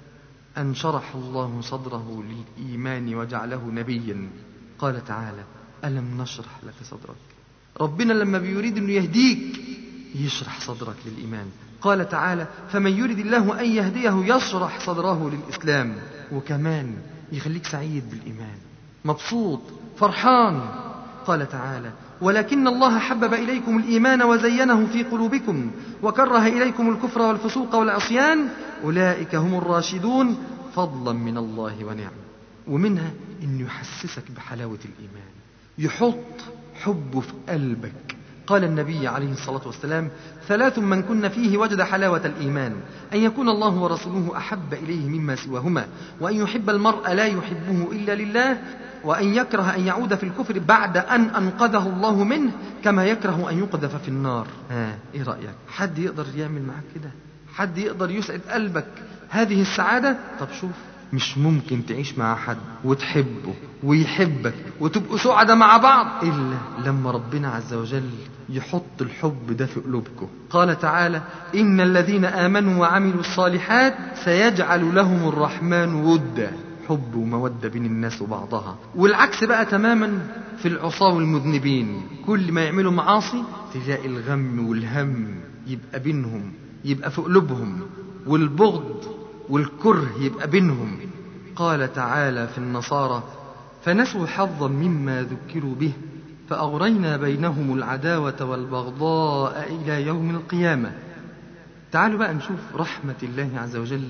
أن شرح الله صدره للإيمان وجعله نبيا قال تعالى ألم نشرح لك صدرك ربنا لما بيريد أنه يهديك يشرح صدرك للإيمان قال تعالى فمن يريد الله أن يهديه يشرح صدره للإسلام وكمان يخليك سعيد بالإيمان مبسوط فرحان قال تعالى ولكن الله حبب إليكم الإيمان وزينه في قلوبكم وكره إليكم الكفر والفسوق والعصيان أولئك هم الراشدون فضلا من الله ونعمه ومنها أن يحسسك بحلاوة الإيمان يحط حبه في قلبك قال النبي عليه الصلاة والسلام ثلاث من كن فيه وجد حلاوة الإيمان أن يكون الله ورسوله أحب إليه مما سواهما وأن يحب المرء لا يحبه إلا لله وأن يكره أن يعود في الكفر بعد أن أنقذه الله منه كما يكره أن يقذف في النار ها إيه رأيك حد يقدر يعمل معك كده حد يقدر يسعد قلبك هذه السعادة طب شوف مش ممكن تعيش مع حد وتحبه ويحبك وتبقوا سعداء مع بعض إلا لما ربنا عز وجل يحط الحب ده في قلوبكم قال تعالى إن الذين آمنوا وعملوا الصالحات سيجعل لهم الرحمن ودا حب ومودة بين الناس وبعضها والعكس بقى تماما في العصاة والمذنبين كل ما يعملوا معاصي تلاقي الغم والهم يبقى بينهم يبقى في قلوبهم والبغض والكره يبقى بينهم قال تعالى في النصارى فنسوا حظا مما ذكروا به فأغرينا بينهم العداوة والبغضاء إلى يوم القيامة تعالوا بقى نشوف رحمة الله عز وجل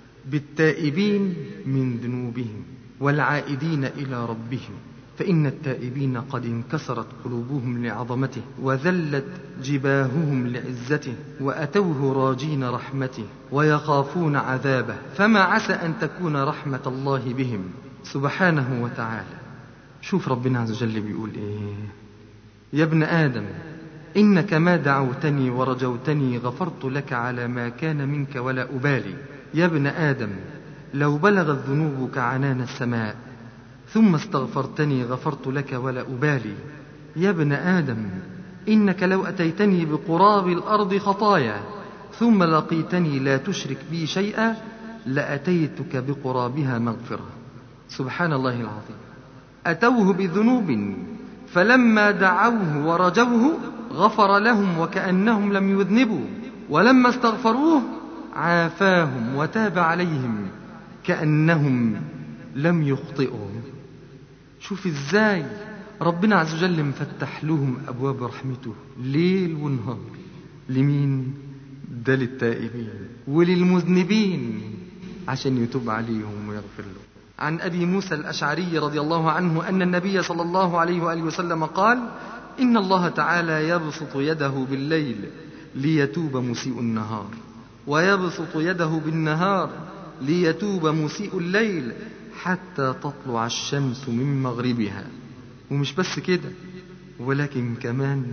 بالتائبين من ذنوبهم والعائدين إلى ربهم فإن التائبين قد انكسرت قلوبهم لعظمته وذلت جباههم لعزته وأتوه راجين رحمته ويخافون عذابه فما عسى أن تكون رحمة الله بهم سبحانه وتعالى شوف ربنا عز وجل بيقول إيه يا ابن آدم إنك ما دعوتني ورجوتني غفرت لك على ما كان منك ولا أبالي يا ابن آدم لو بلغت ذنوبك عنان السماء ثم استغفرتني غفرت لك ولا أبالي يا ابن آدم إنك لو أتيتني بقراب الأرض خطايا ثم لقيتني لا تشرك بي شيئا لأتيتك بقرابها مغفرة سبحان الله العظيم أتوه بذنوب فلما دعوه ورجوه غفر لهم وكأنهم لم يذنبوا ولما استغفروه عافاهم وتاب عليهم كأنهم لم يخطئوا شوف ازاي ربنا عز وجل مفتح لهم أبواب رحمته ليل ونهار لمين ده للتائبين وللمذنبين عشان يتوب عليهم ويغفر لهم عن أبي موسى الأشعري رضي الله عنه أن النبي صلى الله عليه وآله وسلم قال إن الله تعالى يبسط يده بالليل ليتوب مسيء النهار ويبسط يده بالنهار ليتوب مسيء الليل حتى تطلع الشمس من مغربها ومش بس كده ولكن كمان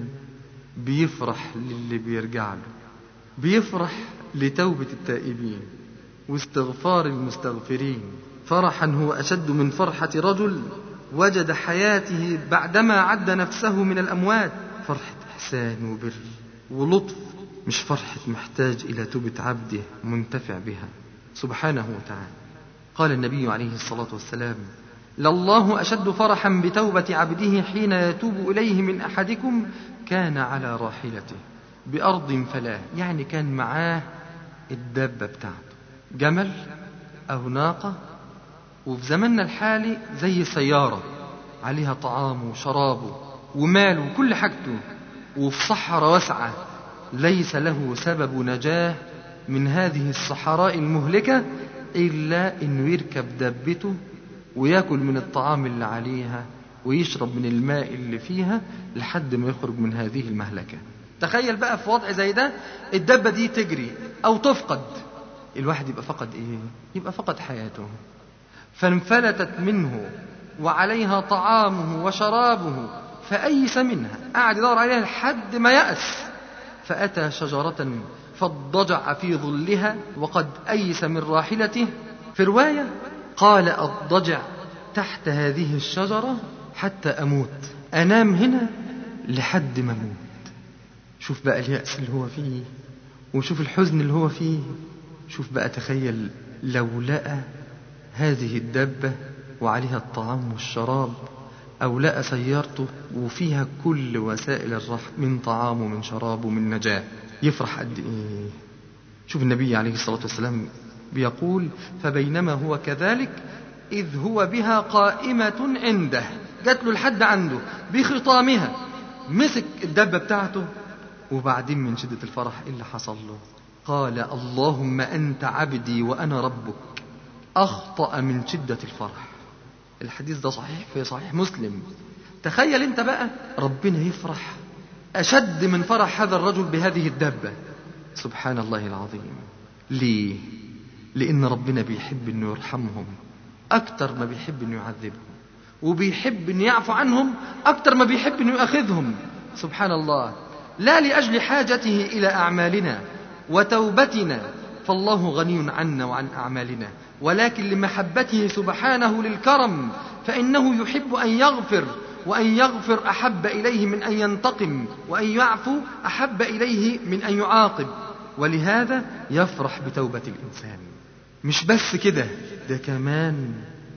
بيفرح للي بيرجع له بيفرح لتوبة التائبين واستغفار المستغفرين فرحا هو أشد من فرحة رجل وجد حياته بعدما عد نفسه من الأموات فرحة إحسان وبر ولطف مش فرحة محتاج إلى توبة عبده منتفع بها سبحانه وتعالى قال النبي عليه الصلاة والسلام لله أشد فرحا بتوبة عبده حين يتوب إليه من أحدكم كان على راحلته بأرض فلا يعني كان معاه الدابة بتاعته جمل أو ناقة وفي زماننا الحالي زي سيارة عليها طعامه وشرابه وماله وكل حاجته وفي صحراء واسعة ليس له سبب نجاة من هذه الصحراء المهلكة إلا أنه يركب دابته وياكل من الطعام اللي عليها ويشرب من الماء اللي فيها لحد ما يخرج من هذه المهلكة تخيل بقى في وضع زي ده الدبة دي تجري أو تفقد الواحد يبقى فقد إيه؟ يبقى فقد حياته فانفلتت منه وعليها طعامه وشرابه فأيس منها قعد يدور عليها لحد ما يأس فأتى شجرة فاضطجع في ظلها وقد أيس من راحلته في رواية قال أضجع تحت هذه الشجرة حتى أموت أنام هنا لحد ما أموت شوف بقى اليأس اللي هو فيه وشوف الحزن اللي هو فيه شوف بقى تخيل لو لقى هذه الدبة وعليها الطعام والشراب أو لقى سيارته وفيها كل وسائل الرحم من طعام ومن شراب ومن نجاة يفرح قد إيه شوف النبي عليه الصلاة والسلام بيقول فبينما هو كذلك إذ هو بها قائمة عنده جات له لحد عنده بخطامها مسك الدبة بتاعته وبعدين من شدة الفرح إيه اللي حصل له قال اللهم أنت عبدي وأنا ربك أخطأ من شدة الفرح الحديث ده صحيح في صحيح مسلم تخيل انت بقى ربنا يفرح أشد من فرح هذا الرجل بهذه الدابة سبحان الله العظيم ليه لأن ربنا بيحب أنه يرحمهم أكتر ما بيحب أنه يعذبهم وبيحب أن يعفو عنهم أكتر ما بيحب أنه يأخذهم سبحان الله لا لأجل حاجته إلى أعمالنا وتوبتنا فالله غني عنا وعن أعمالنا ولكن لمحبته سبحانه للكرم فإنه يحب أن يغفر وأن يغفر أحب إليه من أن ينتقم وأن يعفو أحب إليه من أن يعاقب ولهذا يفرح بتوبة الإنسان مش بس كده ده كمان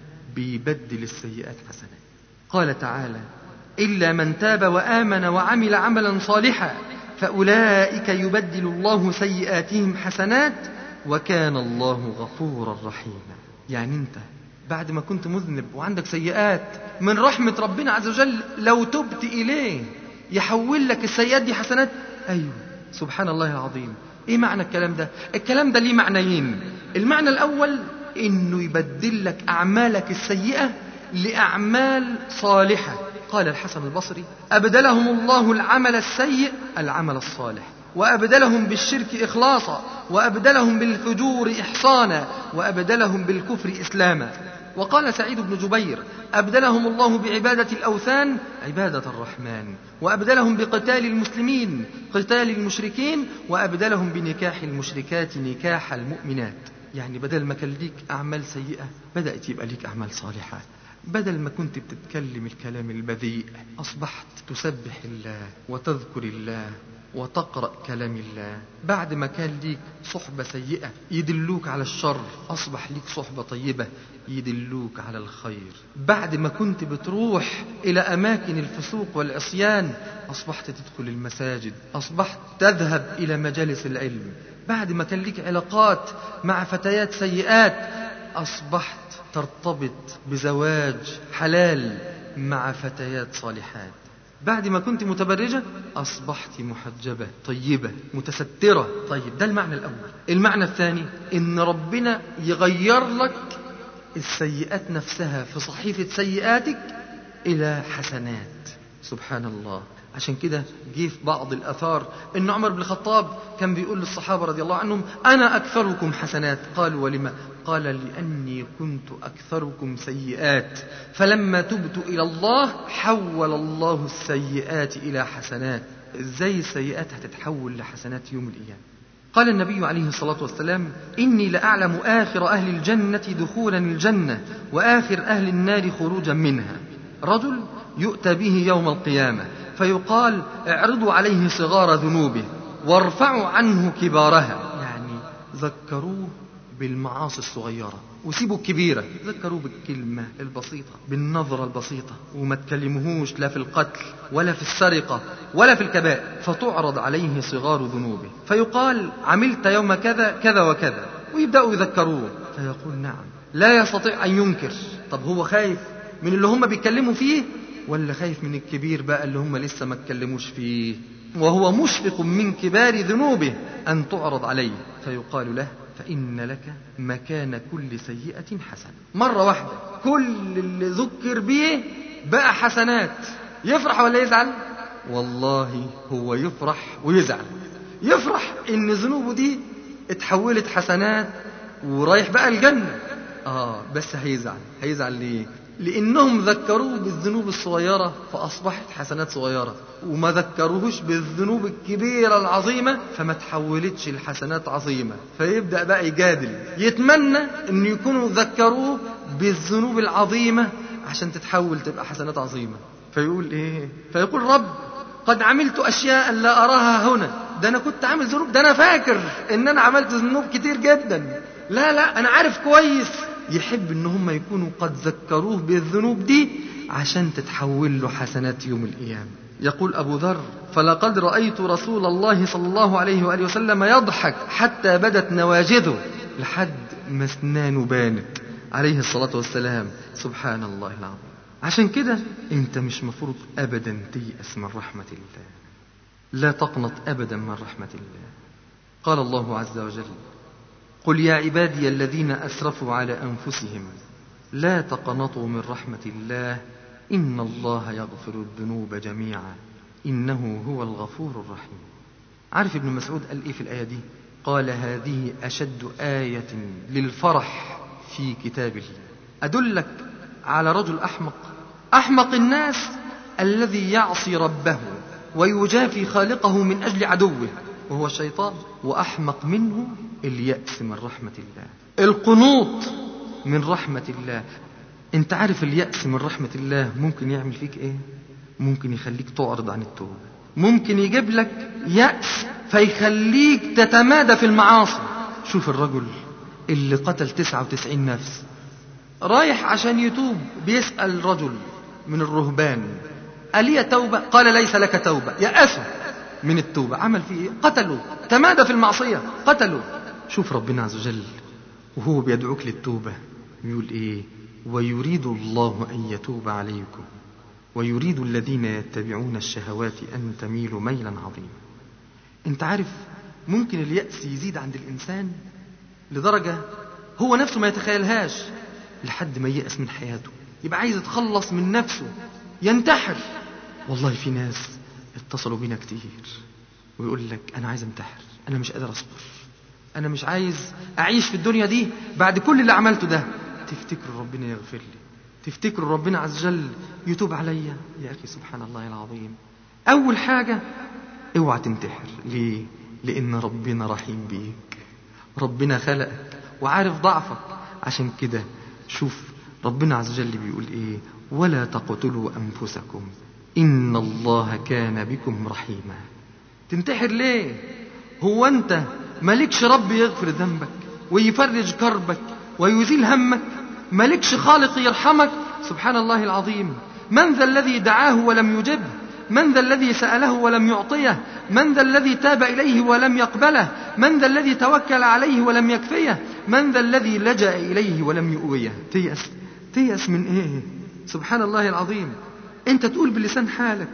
بيبدل السيئات حسنات قال تعالى إلا من تاب وآمن وعمل عملا صالحا فأولئك يبدل الله سيئاتهم حسنات وكان الله غفورا رحيما يعني انت بعد ما كنت مذنب وعندك سيئات من رحمة ربنا عز وجل لو تبت إليه يحول لك السيئات دي حسنات أيوه سبحان الله العظيم ايه معنى الكلام ده الكلام ده ليه معنيين المعنى الأول انه يبدل لك أعمالك السيئة لأعمال صالحة قال الحسن البصري أبدلهم الله العمل السيء العمل الصالح وأبدلهم بالشرك إخلاصا وأبدلهم بالفجور إحصانا وأبدلهم بالكفر إسلاما وقال سعيد بن جبير أبدلهم الله بعبادة الأوثان عبادة الرحمن وأبدلهم بقتال المسلمين قتال المشركين وأبدلهم بنكاح المشركات نكاح المؤمنات يعني بدل ما كان ليك أعمال سيئة بدأت يبقى ليك أعمال صالحة بدل ما كنت بتتكلم الكلام البذيء أصبحت تسبح الله وتذكر الله وتقرأ كلام الله بعد ما كان ليك صحبة سيئة يدلوك على الشر أصبح ليك صحبة طيبة يدلوك على الخير بعد ما كنت بتروح إلى أماكن الفسوق والعصيان أصبحت تدخل المساجد أصبحت تذهب إلى مجالس العلم بعد ما كان ليك علاقات مع فتيات سيئات أصبحت ترتبط بزواج حلال مع فتيات صالحات بعد ما كنت متبرجة أصبحت محجبة طيبة متسترة طيب ده المعنى الأول المعنى الثاني إن ربنا يغير لك السيئات نفسها في صحيفة سيئاتك إلى حسنات سبحان الله عشان كده جه في بعض الأثار إن عمر بن الخطاب كان بيقول للصحابة رضي الله عنهم أنا أكثركم حسنات قالوا ولما قال لأني كنت أكثركم سيئات فلما تبت إلى الله حول الله السيئات إلى حسنات إزاي السيئات هتتحول لحسنات يوم القيامة قال النبي عليه الصلاة والسلام إني لأعلم آخر أهل الجنة دخولا الجنة وآخر أهل النار خروجا منها رجل يؤتى به يوم القيامة فيقال اعرضوا عليه صغار ذنوبه وارفعوا عنه كبارها يعني ذكروه بالمعاصي الصغيرة وسيبوا الكبيرة ذكروا بالكلمة البسيطة بالنظرة البسيطة وما تكلموهوش لا في القتل ولا في السرقة ولا في الكبائر فتعرض عليه صغار ذنوبه فيقال عملت يوم كذا كذا وكذا ويبدأوا يذكروه فيقول نعم لا يستطيع أن ينكر طب هو خايف من اللي هم بيتكلموا فيه ولا خايف من الكبير بقى اللي هم لسه ما اتكلموش فيه وهو مشفق من كبار ذنوبه أن تعرض عليه فيقال له فإن لك مكان كل سيئة حسنة مرة واحدة كل اللي ذكر به بقى حسنات يفرح ولا يزعل والله هو يفرح ويزعل يفرح ان ذنوبه دي اتحولت حسنات ورايح بقى الجنة اه بس هيزعل هيزعل ليه لانهم ذكروه بالذنوب الصغيرة فاصبحت حسنات صغيرة وما ذكروهش بالذنوب الكبيرة العظيمة فما تحولتش الحسنات عظيمة فيبدأ بقى يجادل يتمنى ان يكونوا ذكروه بالذنوب العظيمة عشان تتحول تبقى حسنات عظيمة فيقول ايه فيقول رب قد عملت اشياء لا اراها هنا ده انا كنت عامل ذنوب ده انا فاكر ان انا عملت ذنوب كتير جدا لا لا انا عارف كويس يحب ان هم يكونوا قد ذكروه بالذنوب دي عشان تتحول له حسنات يوم القيامه يقول ابو ذر فلقد رايت رسول الله صلى الله عليه واله وسلم يضحك حتى بدت نواجذه لحد ما اسنانه بانت عليه الصلاه والسلام سبحان الله العظيم عشان كده انت مش مفروض ابدا تيأس من رحمه الله لا تقنط ابدا من رحمه الله قال الله عز وجل قل يا عبادي الذين اسرفوا على انفسهم لا تقنطوا من رحمه الله ان الله يغفر الذنوب جميعا انه هو الغفور الرحيم عارف ابن مسعود قال ايه في الايه دي قال هذه اشد ايه للفرح في كتابه ادلك على رجل احمق احمق الناس الذي يعصي ربه ويجافي خالقه من اجل عدوه وهو الشيطان واحمق منه الياس من رحمه الله القنوط من رحمه الله انت عارف الياس من رحمه الله ممكن يعمل فيك ايه ممكن يخليك تعرض عن التوبه ممكن يجيب لك ياس فيخليك تتمادى في المعاصي شوف الرجل اللي قتل 99 نفس رايح عشان يتوب بيسأل رجل من الرهبان ألي توبة قال ليس لك توبة يأسه من التوبة عمل فيه إيه؟ قتله تمادى في المعصية قتله شوف ربنا عز وجل وهو بيدعوك للتوبة يقول إيه ويريد الله أن يتوب عليكم ويريد الذين يتبعون الشهوات أن تميلوا ميلا عظيما انت عارف ممكن اليأس يزيد عند الإنسان لدرجة هو نفسه ما يتخيلهاش لحد ما ييأس من حياته يبقى عايز يتخلص من نفسه ينتحر والله في ناس اتصلوا بينا كتير ويقول لك انا عايز انتحر انا مش قادر اصبر انا مش عايز اعيش في الدنيا دي بعد كل اللي عملته ده تفتكروا ربنا يغفر لي تفتكروا ربنا عز وجل يتوب عليا يا اخي سبحان الله العظيم اول حاجه اوعى تنتحر ليه لان ربنا رحيم بيك ربنا خلقك وعارف ضعفك عشان كده شوف ربنا عز وجل بيقول ايه ولا تقتلوا انفسكم ان الله كان بكم رحيما تنتحر ليه هو انت مالكش رب يغفر ذنبك ويفرج كربك ويزيل همك مالكش خالق يرحمك سبحان الله العظيم من ذا الذي دعاه ولم يجبه من ذا الذي سأله ولم يعطيه من ذا الذي تاب إليه ولم يقبله من ذا الذي توكل عليه ولم يكفيه من ذا الذي لجأ إليه ولم يؤويه تيأس تيأس من إيه سبحان الله العظيم أنت تقول بلسان حالك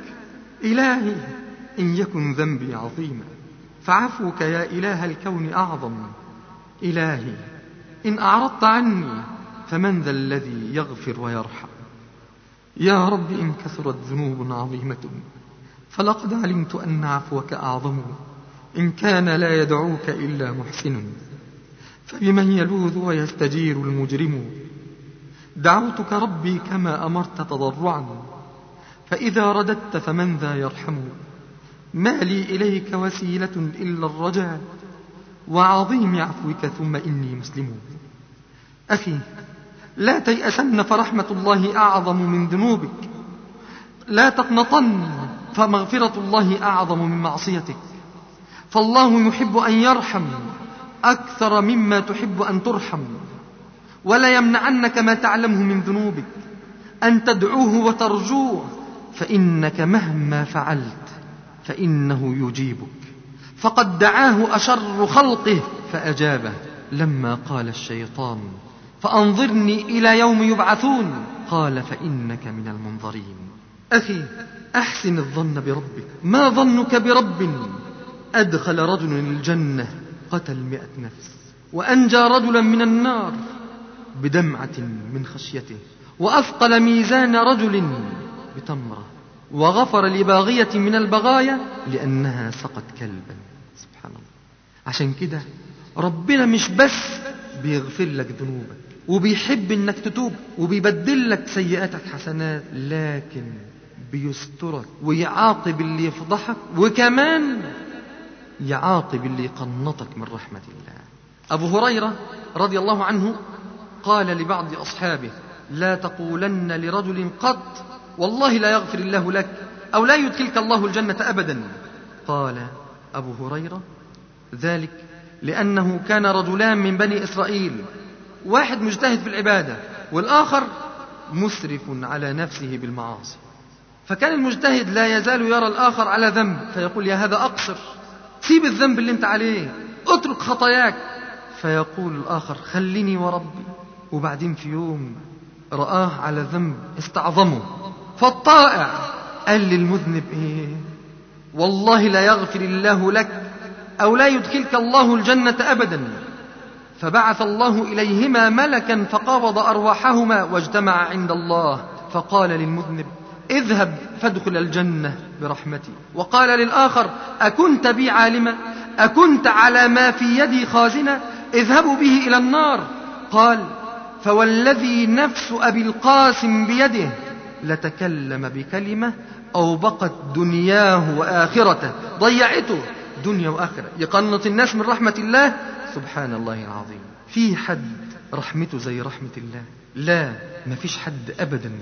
إلهي إن يكن ذنبي عظيما فعفوك يا إله الكون أعظم إلهي إن أعرضت عني فمن ذا الذي يغفر ويرحم يا رب إن كثرت ذنوب عظيمة فلقد علمت أن عفوك أعظم إن كان لا يدعوك إلا محسن فبمن يلوذ ويستجير المجرم دعوتك ربي كما أمرت تضرعا فإذا رددت فمن ذا يرحم ما لي إليك وسيلة إلا الرجاء وعظيم عفوك ثم إني مسلم أخي لا تيأسن فرحمة الله أعظم من ذنوبك لا تقنطن فمغفرة الله أعظم من معصيتك فالله يحب أن يرحم أكثر مما تحب أن ترحم ولا يمنعنك ما تعلمه من ذنوبك أن تدعوه وترجوه فإنك مهما فعلت فإنه يجيبك فقد دعاه أشر خلقه فأجابه لما قال الشيطان فأنظرني إلى يوم يبعثون قال فإنك من المنظرين أخي أحسن الظن بربك ما ظنك برب أدخل رجل الجنة قتل مئة نفس وأنجى رجلا من النار بدمعة من خشيته وأثقل ميزان رجل بتمرة وغفر لباغية من البغايا لأنها سقت كلبا سبحان الله عشان كده ربنا مش بس بيغفر لك ذنوبك وبيحب انك تتوب وبيبدل لك سيئاتك حسنات لكن بيسترك ويعاقب اللي يفضحك وكمان يعاقب اللي يقنطك من رحمة الله أبو هريرة رضي الله عنه قال لبعض أصحابه لا تقولن لرجل قط والله لا يغفر الله لك أو لا يدخلك الله الجنة أبدا قال أبو هريرة ذلك لأنه كان رجلان من بني إسرائيل واحد مجتهد في العبادة والآخر مسرف على نفسه بالمعاصي فكان المجتهد لا يزال يرى الآخر على ذنب فيقول يا هذا أقصر سيب الذنب اللي انت عليه اترك خطاياك فيقول الآخر خليني وربي وبعدين في يوم رآه على ذنب استعظمه فالطائع قال للمذنب ايه والله لا يغفر الله لك أو لا يدخلك الله الجنة أبدا فبعث الله إليهما ملكا فقبض أرواحهما واجتمع عند الله فقال للمذنب اذهب فادخل الجنة برحمتي وقال للآخر أكنت بي عالما أكنت على ما في يدي خازنة اذهبوا به إلى النار قال فوالذي نفس أبي القاسم بيده لتكلم بكلمة أو بقت دنياه وآخرته ضيعته دنيا وآخرة يقنط الناس من رحمة الله سبحان الله العظيم في حد رحمته زي رحمة الله لا ما فيش حد أبدا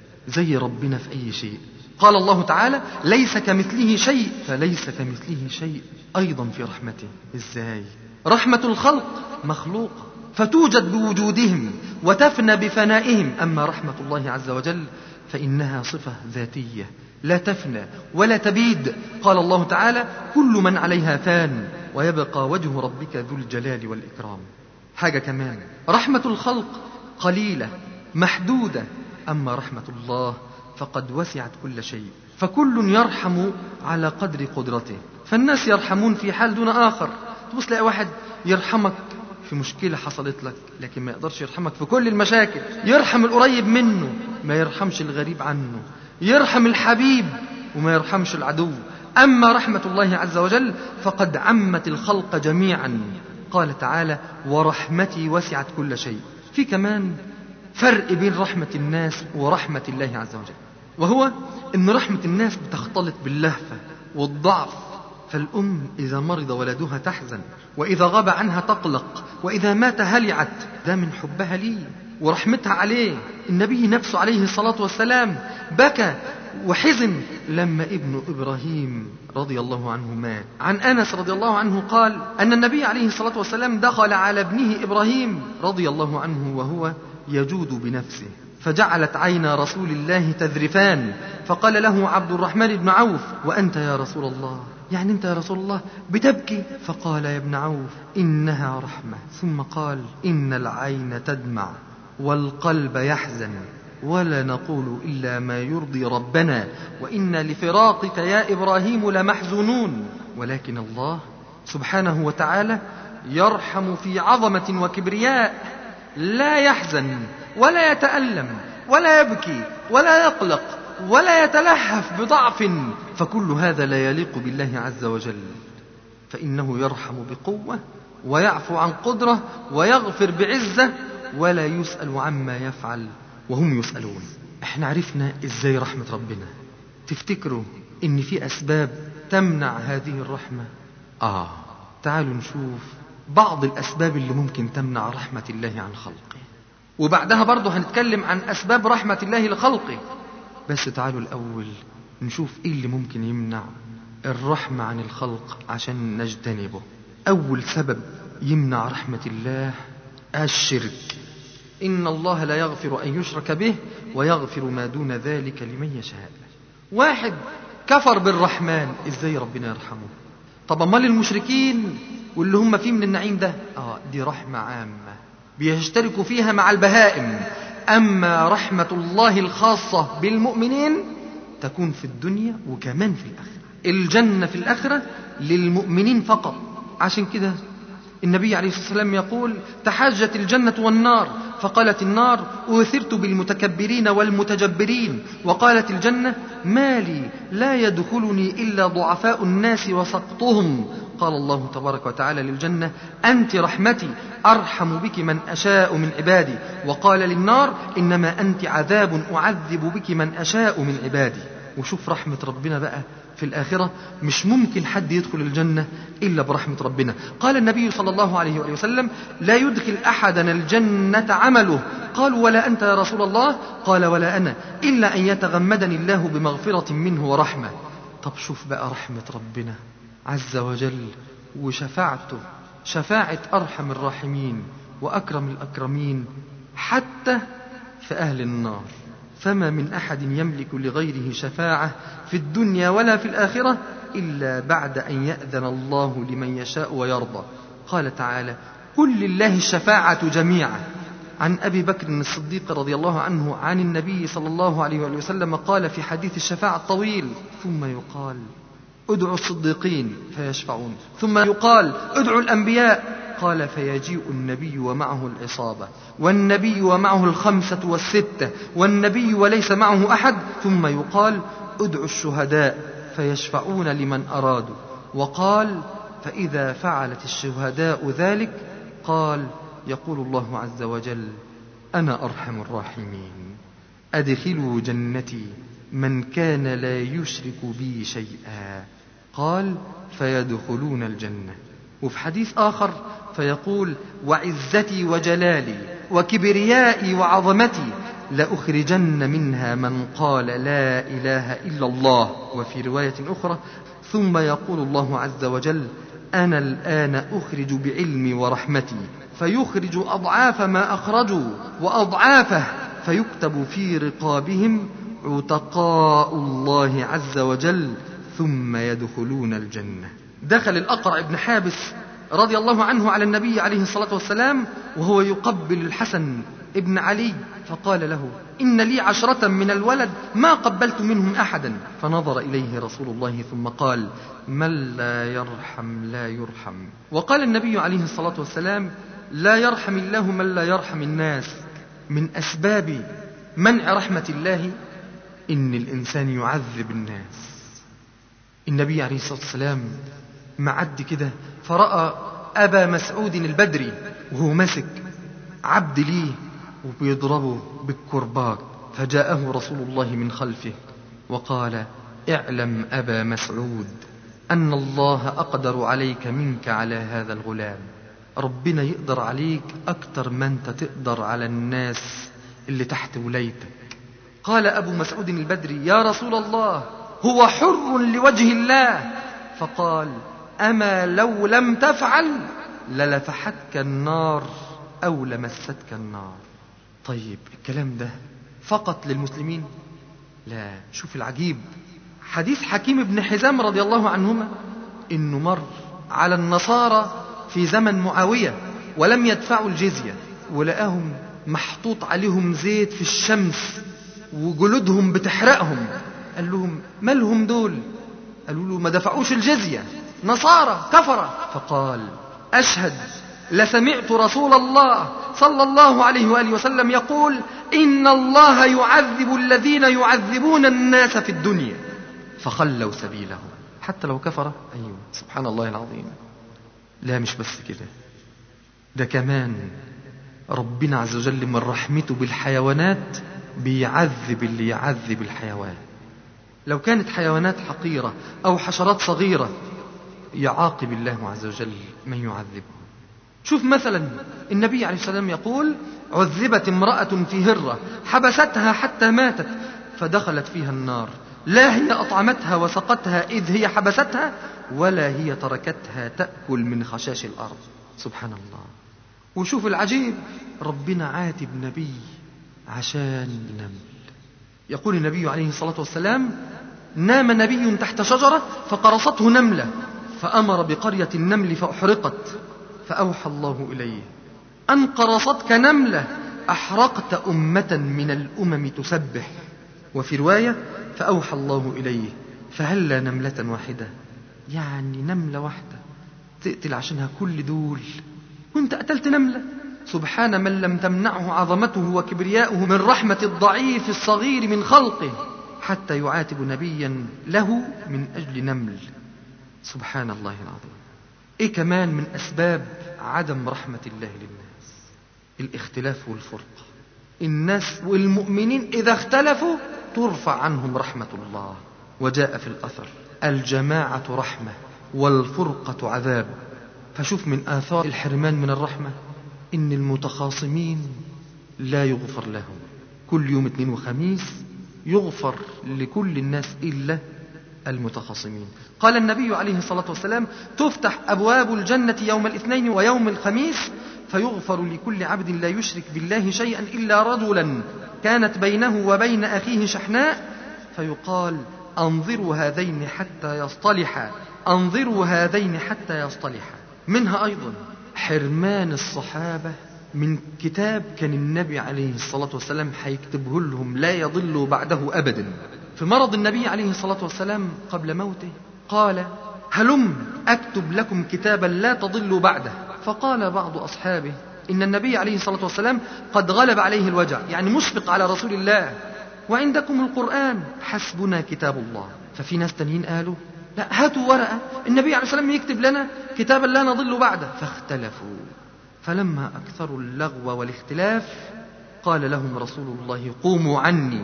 زي ربنا في أي شيء قال الله تعالى ليس كمثله شيء فليس كمثله شيء أيضا في رحمته إزاي رحمة الخلق مخلوقة فتوجد بوجودهم وتفنى بفنائهم أما رحمة الله عز وجل فإنها صفة ذاتية لا تفنى ولا تبيد قال الله تعالى كل من عليها فان ويبقى وجه ربك ذو الجلال والإكرام حاجة كمان رحمة الخلق قليلة محدودة أما رحمة الله فقد وسعت كل شيء فكل يرحم على قدر قدرته فالناس يرحمون في حال دون آخر تبص تلاقي واحد يرحمك في مشكلة حصلت لك لكن ما يقدرش يرحمك في كل المشاكل يرحم القريب منه ما يرحمش الغريب عنه يرحم الحبيب وما يرحمش العدو أما رحمة الله عز وجل فقد عمت الخلق جميعا قال تعالى ورحمتي وسعت كل شيء في كمان فرق بين رحمة الناس ورحمة الله عز وجل وهو أن رحمة الناس بتختلط باللهفة والضعف فالأم إذا مرض ولدها تحزن وإذا غاب عنها تقلق وإذا مات هلعت ده من حبها ليه ورحمتها عليه النبي نفسه عليه الصلاة والسلام بكى وحزن لما ابن إبراهيم رضي الله عنه مات عن أنس رضي الله عنه قال أن النبي عليه الصلاة والسلام دخل على ابنه إبراهيم رضي الله عنه وهو يجود بنفسه فجعلت عينا رسول الله تذرفان فقال له عبد الرحمن بن عوف وأنت يا رسول الله يعني أنت يا رسول الله بتبكي فقال يا ابن عوف إنها رحمة ثم قال إن العين تدمع والقلب يحزن ولا نقول إلا ما يرضي ربنا وإن لفراقك يا إبراهيم لمحزونون ولكن الله سبحانه وتعالى يرحم في عظمة وكبرياء لا يحزن ولا يتألم ولا يبكي ولا يقلق ولا يتلهف بضعف فكل هذا لا يليق بالله عز وجل فإنه يرحم بقوة ويعفو عن قدرة ويغفر بعزة ولا يسأل عما يفعل وهم يسألون احنا عرفنا ازاي رحمة ربنا تفتكروا ان في اسباب تمنع هذه الرحمة اه تعالوا نشوف بعض الاسباب اللي ممكن تمنع رحمة الله عن خلقه وبعدها برضه هنتكلم عن اسباب رحمة الله لخلقه بس تعالوا الاول نشوف ايه اللي ممكن يمنع الرحمة عن الخلق عشان نجتنبه أول سبب يمنع رحمة الله الشرك إن الله لا يغفر أن يشرك به ويغفر ما دون ذلك لمن يشاء واحد كفر بالرحمن إزاي ربنا يرحمه طب أمال المشركين واللي هم فيه من النعيم ده آه دي رحمة عامة بيشتركوا فيها مع البهائم أما رحمة الله الخاصة بالمؤمنين تكون في الدنيا وكمان في الآخرة الجنة في الآخرة للمؤمنين فقط عشان كده النبي عليه الصلاة والسلام يقول تحاجت الجنة والنار فقالت النار أوثرت بالمتكبرين والمتجبرين وقالت الجنة ما لي لا يدخلني إلا ضعفاء الناس وسقطهم قال الله تبارك وتعالى للجنة أنت رحمتي أرحم بك من أشاء من عبادي وقال للنار إنما أنت عذاب أعذب بك من أشاء من عبادي وشوف رحمة ربنا بقى في الآخرة مش ممكن حد يدخل الجنة إلا برحمة ربنا قال النبي صلى الله عليه وآله وسلم لا يدخل أحدنا الجنة عمله قالوا ولا أنت يا رسول الله قال ولا أنا إلا أن يتغمدني الله بمغفرة منه ورحمة طب شوف بقى رحمة ربنا عز وجل وشفاعته شفاعة أرحم الراحمين وأكرم الأكرمين حتى في أهل النار فما من أحد يملك لغيره شفاعة في الدنيا ولا في الآخرة إلا بعد أن يأذن الله لمن يشاء ويرضى قال تعالى قل لله الشفاعة جميعا عن أبي بكر الصديق رضي الله عنه عن النبي صلى الله عليه وآله وسلم قال في حديث الشفاعة الطويل ثم يقال ادعوا الصديقين فيشفعون ثم يقال ادعوا الأنبياء قال فيجيء النبي ومعه العصابة والنبي ومعه الخمسة والستة والنبي وليس معه أحد ثم يقال ادعوا الشهداء فيشفعون لمن أرادوا وقال فإذا فعلت الشهداء ذلك قال يقول الله عز وجل أنا أرحم الراحمين أدخلوا جنتي من كان لا يشرك بي شيئا قال فيدخلون الجنة وفي حديث آخر فيقول وعزتي وجلالي وكبريائي وعظمتي لأخرجن منها من قال لا إله إلا الله وفي رواية أخرى ثم يقول الله عز وجل أنا الآن أخرج بعلمي ورحمتي فيخرج أضعاف ما أخرجوا وأضعافه فيكتب في رقابهم عتقاء الله عز وجل ثم يدخلون الجنة دخل الأقرع بن حابس رضي الله عنه على النبي عليه الصلاة والسلام وهو يقبل الحسن ابن علي فقال له إن لي عشرة من الولد ما قبلت منهم أحدا فنظر إليه رسول الله ثم قال من لا يرحم لا يرحم وقال النبي عليه الصلاة والسلام لا يرحم الله من لا يرحم الناس من أسباب منع رحمة الله إن الإنسان يعذب الناس النبي عليه الصلاة والسلام معد كده فرأى أبا مسعود البدري وهو ماسك عبد ليه وبيضربه بالكرباج فجاءه رسول الله من خلفه وقال اعلم أبا مسعود أن الله أقدر عليك منك على هذا الغلام ربنا يقدر عليك أكتر ما أنت تقدر على الناس اللي تحت ولايتك قال أبو مسعود البدري يا رسول الله هو حر لوجه الله فقال أما لو لم تفعل للفحتك النار أو لمستك النار طيب الكلام ده فقط للمسلمين لا شوف العجيب حديث حكيم بن حزام رضي الله عنهما إنه مر على النصارى في زمن معاوية ولم يدفعوا الجزية ولقاهم محطوط عليهم زيت في الشمس وجلودهم بتحرقهم قال لهم مالهم دول قالوا له ما دفعوش الجزية نصارى كفرة فقال أشهد لسمعت رسول الله صلى الله عليه وآله وسلم يقول إن الله يعذب الذين يعذبون الناس في الدنيا فخلوا سبيلهم حتى لو كفر أيوه سبحان الله العظيم لا مش بس كده ده كمان ربنا عز وجل من رحمته بالحيوانات بيعذب اللي يعذب الحيوان لو كانت حيوانات حقيرة أو حشرات صغيرة يعاقب الله عز وجل من يعذبه شوف مثلا النبي عليه السلام يقول عذبت امرأة في هرة حبستها حتى ماتت فدخلت فيها النار لا هي أطعمتها وسقتها إذ هي حبستها ولا هي تركتها تأكل من خشاش الأرض سبحان الله وشوف العجيب ربنا عاتب نبي عشان النمل يقول النبي عليه الصلاة والسلام نام نبي تحت شجرة فقرصته نملة فأمر بقرية النمل فأحرقت فأوحى الله إليه أن قرصتك نملة أحرقت أمة من الأمم تسبح وفي رواية فأوحى الله إليه فهل نملة واحدة يعني نملة واحدة تقتل عشانها كل دول وانت قتلت نملة سبحان من لم تمنعه عظمته وكبرياؤه من رحمة الضعيف الصغير من خلقه حتى يعاتب نبيا له من أجل نمل سبحان الله العظيم ايه كمان من أسباب عدم رحمة الله للناس الاختلاف والفرقة الناس والمؤمنين إذا اختلفوا ترفع عنهم رحمة الله وجاء في الأثر الجماعة رحمة والفرقة عذاب فشوف من آثار الحرمان من الرحمة إن المتخاصمين لا يغفر لهم كل يوم اثنين وخميس يغفر لكل الناس إلا المتخاصمين قال النبي عليه الصلاة والسلام تفتح أبواب الجنة يوم الاثنين ويوم الخميس فيغفر لكل عبد لا يشرك بالله شيئا إلا رجلا كانت بينه وبين أخيه شحناء فيقال أنظروا هذين حتى يصطلحا أنظروا هذين حتى يصطلحا منها أيضا حرمان الصحابة من كتاب كان النبي عليه الصلاة والسلام هيكتبه لهم لا يضل بعده أبدا في مرض النبي عليه الصلاة والسلام قبل موته قال هلم أكتب لكم كتابا لا تضلوا بعده فقال بعض أصحابه إن النبي عليه الصلاة والسلام قد غلب عليه الوجع يعني مشفق على رسول الله وعندكم القرآن حسبنا كتاب الله ففي ناس تانيين قالوا لا هاتوا ورقة النبي عليه الصلاة والسلام يكتب لنا كتابا لا نضل بعده فاختلفوا فلما أكثروا اللغو والاختلاف قال لهم رسول الله قوموا عني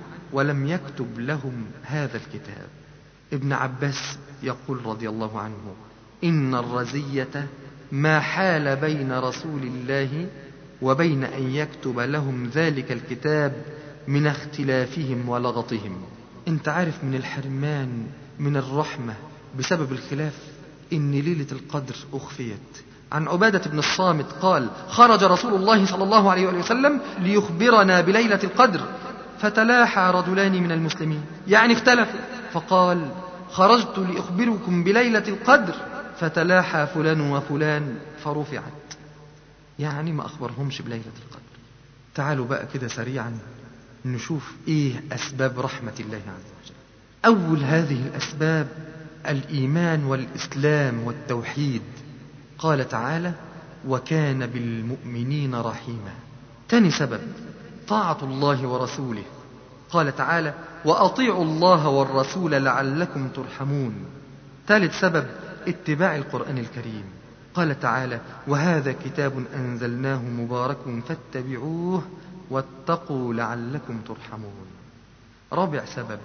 ولم يكتب لهم هذا الكتاب ابن عباس يقول رضي الله عنه إن الرزية ما حال بين رسول الله وبين أن يكتب لهم ذلك الكتاب من اختلافهم ولغطهم انت عارف من الحرمان من الرحمة بسبب الخلاف إن ليلة القدر أخفيت عن عبادة بن الصامت قال خرج رسول الله صلى الله عليه وسلم ليخبرنا بليلة القدر فتلاحى رجلان من المسلمين يعني اختلفوا فقال خرجت لأخبركم بليلة القدر فتلاحى فلان وفلان فرفعت يعني ما أخبرهمش بليلة القدر تعالوا بقى كده سريعا نشوف إيه أسباب رحمة الله عز وجل أول هذه الأسباب الإيمان والإسلام والتوحيد قال تعالى وكان بالمؤمنين رحيما تاني سبب طاعة الله ورسوله قال تعالى وأطيعوا الله والرسول لعلكم ترحمون ثالث سبب اتباع القرآن الكريم قال تعالى وهذا كتاب أنزلناه مبارك فاتبعوه واتقوا لعلكم ترحمون رابع سبب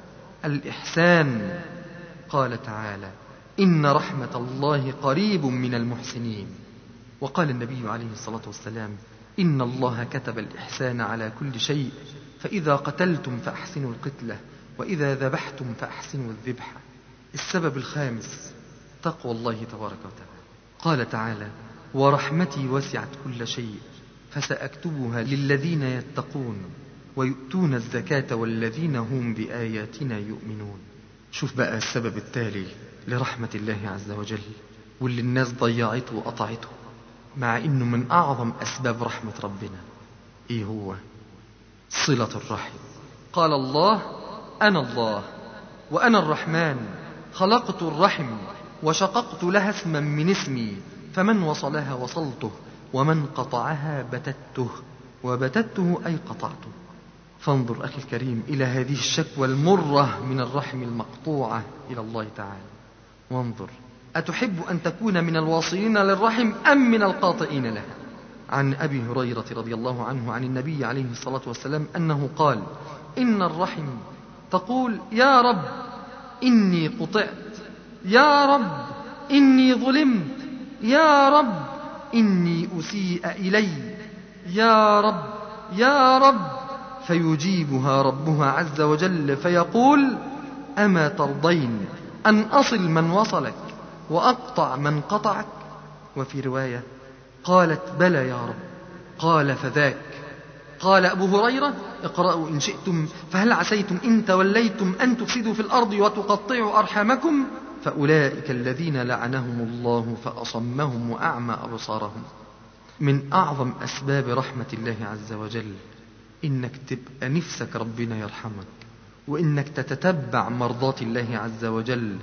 الإحسان قال تعالى إن رحمة الله قريب من المحسنين وقال النبي عليه الصلاة والسلام إن الله كتب الإحسان على كل شيء فإذا قتلتم فأحسنوا القتلة وإذا ذبحتم فأحسنوا الذبح السبب الخامس تقوى الله تبارك وتعالى قال تعالى ورحمتي وسعت كل شيء فسأكتبها للذين يتقون ويؤتون الزكاة والذين هم بآياتنا يؤمنون شوف بقى السبب التالي لرحمة الله عز وجل واللي الناس ضيعته وقطعته مع انه من اعظم اسباب رحمة ربنا ايه هو صلة الرحم قال الله انا الله وانا الرحمن خلقت الرحم وشققت لها اسما من اسمي فمن وصلها وصلته ومن قطعها بتته وبتته اي قطعته فانظر اخي الكريم الى هذه الشكوى المره من الرحم المقطوعه الى الله تعالى وانظر أتحب أن تكون من الواصلين للرحم أم من القاطئين لها عن أبي هريرة رضي الله عنه عن النبي عليه الصلاة والسلام أنه قال إن الرحم تقول يا رب إني قطعت يا رب إني ظلمت يا رب إني أسيء إلي يا رب يا رب فيجيبها ربها عز وجل فيقول أما ترضين أن أصل من وصلك وأقطع من قطعك وفي رواية قالت بلى يا رب قال فذاك قال أبو هريرة اقرأوا إن شئتم فهل عسيتم إن توليتم أن تفسدوا في الأرض وتقطعوا أرحامكم فأولئك الذين لعنهم الله فأصمهم وأعمى أبصارهم من أعظم أسباب رحمة الله عز وجل إنك تبقى نفسك ربنا يرحمك وإنك تتتبع مرضات الله عز وجل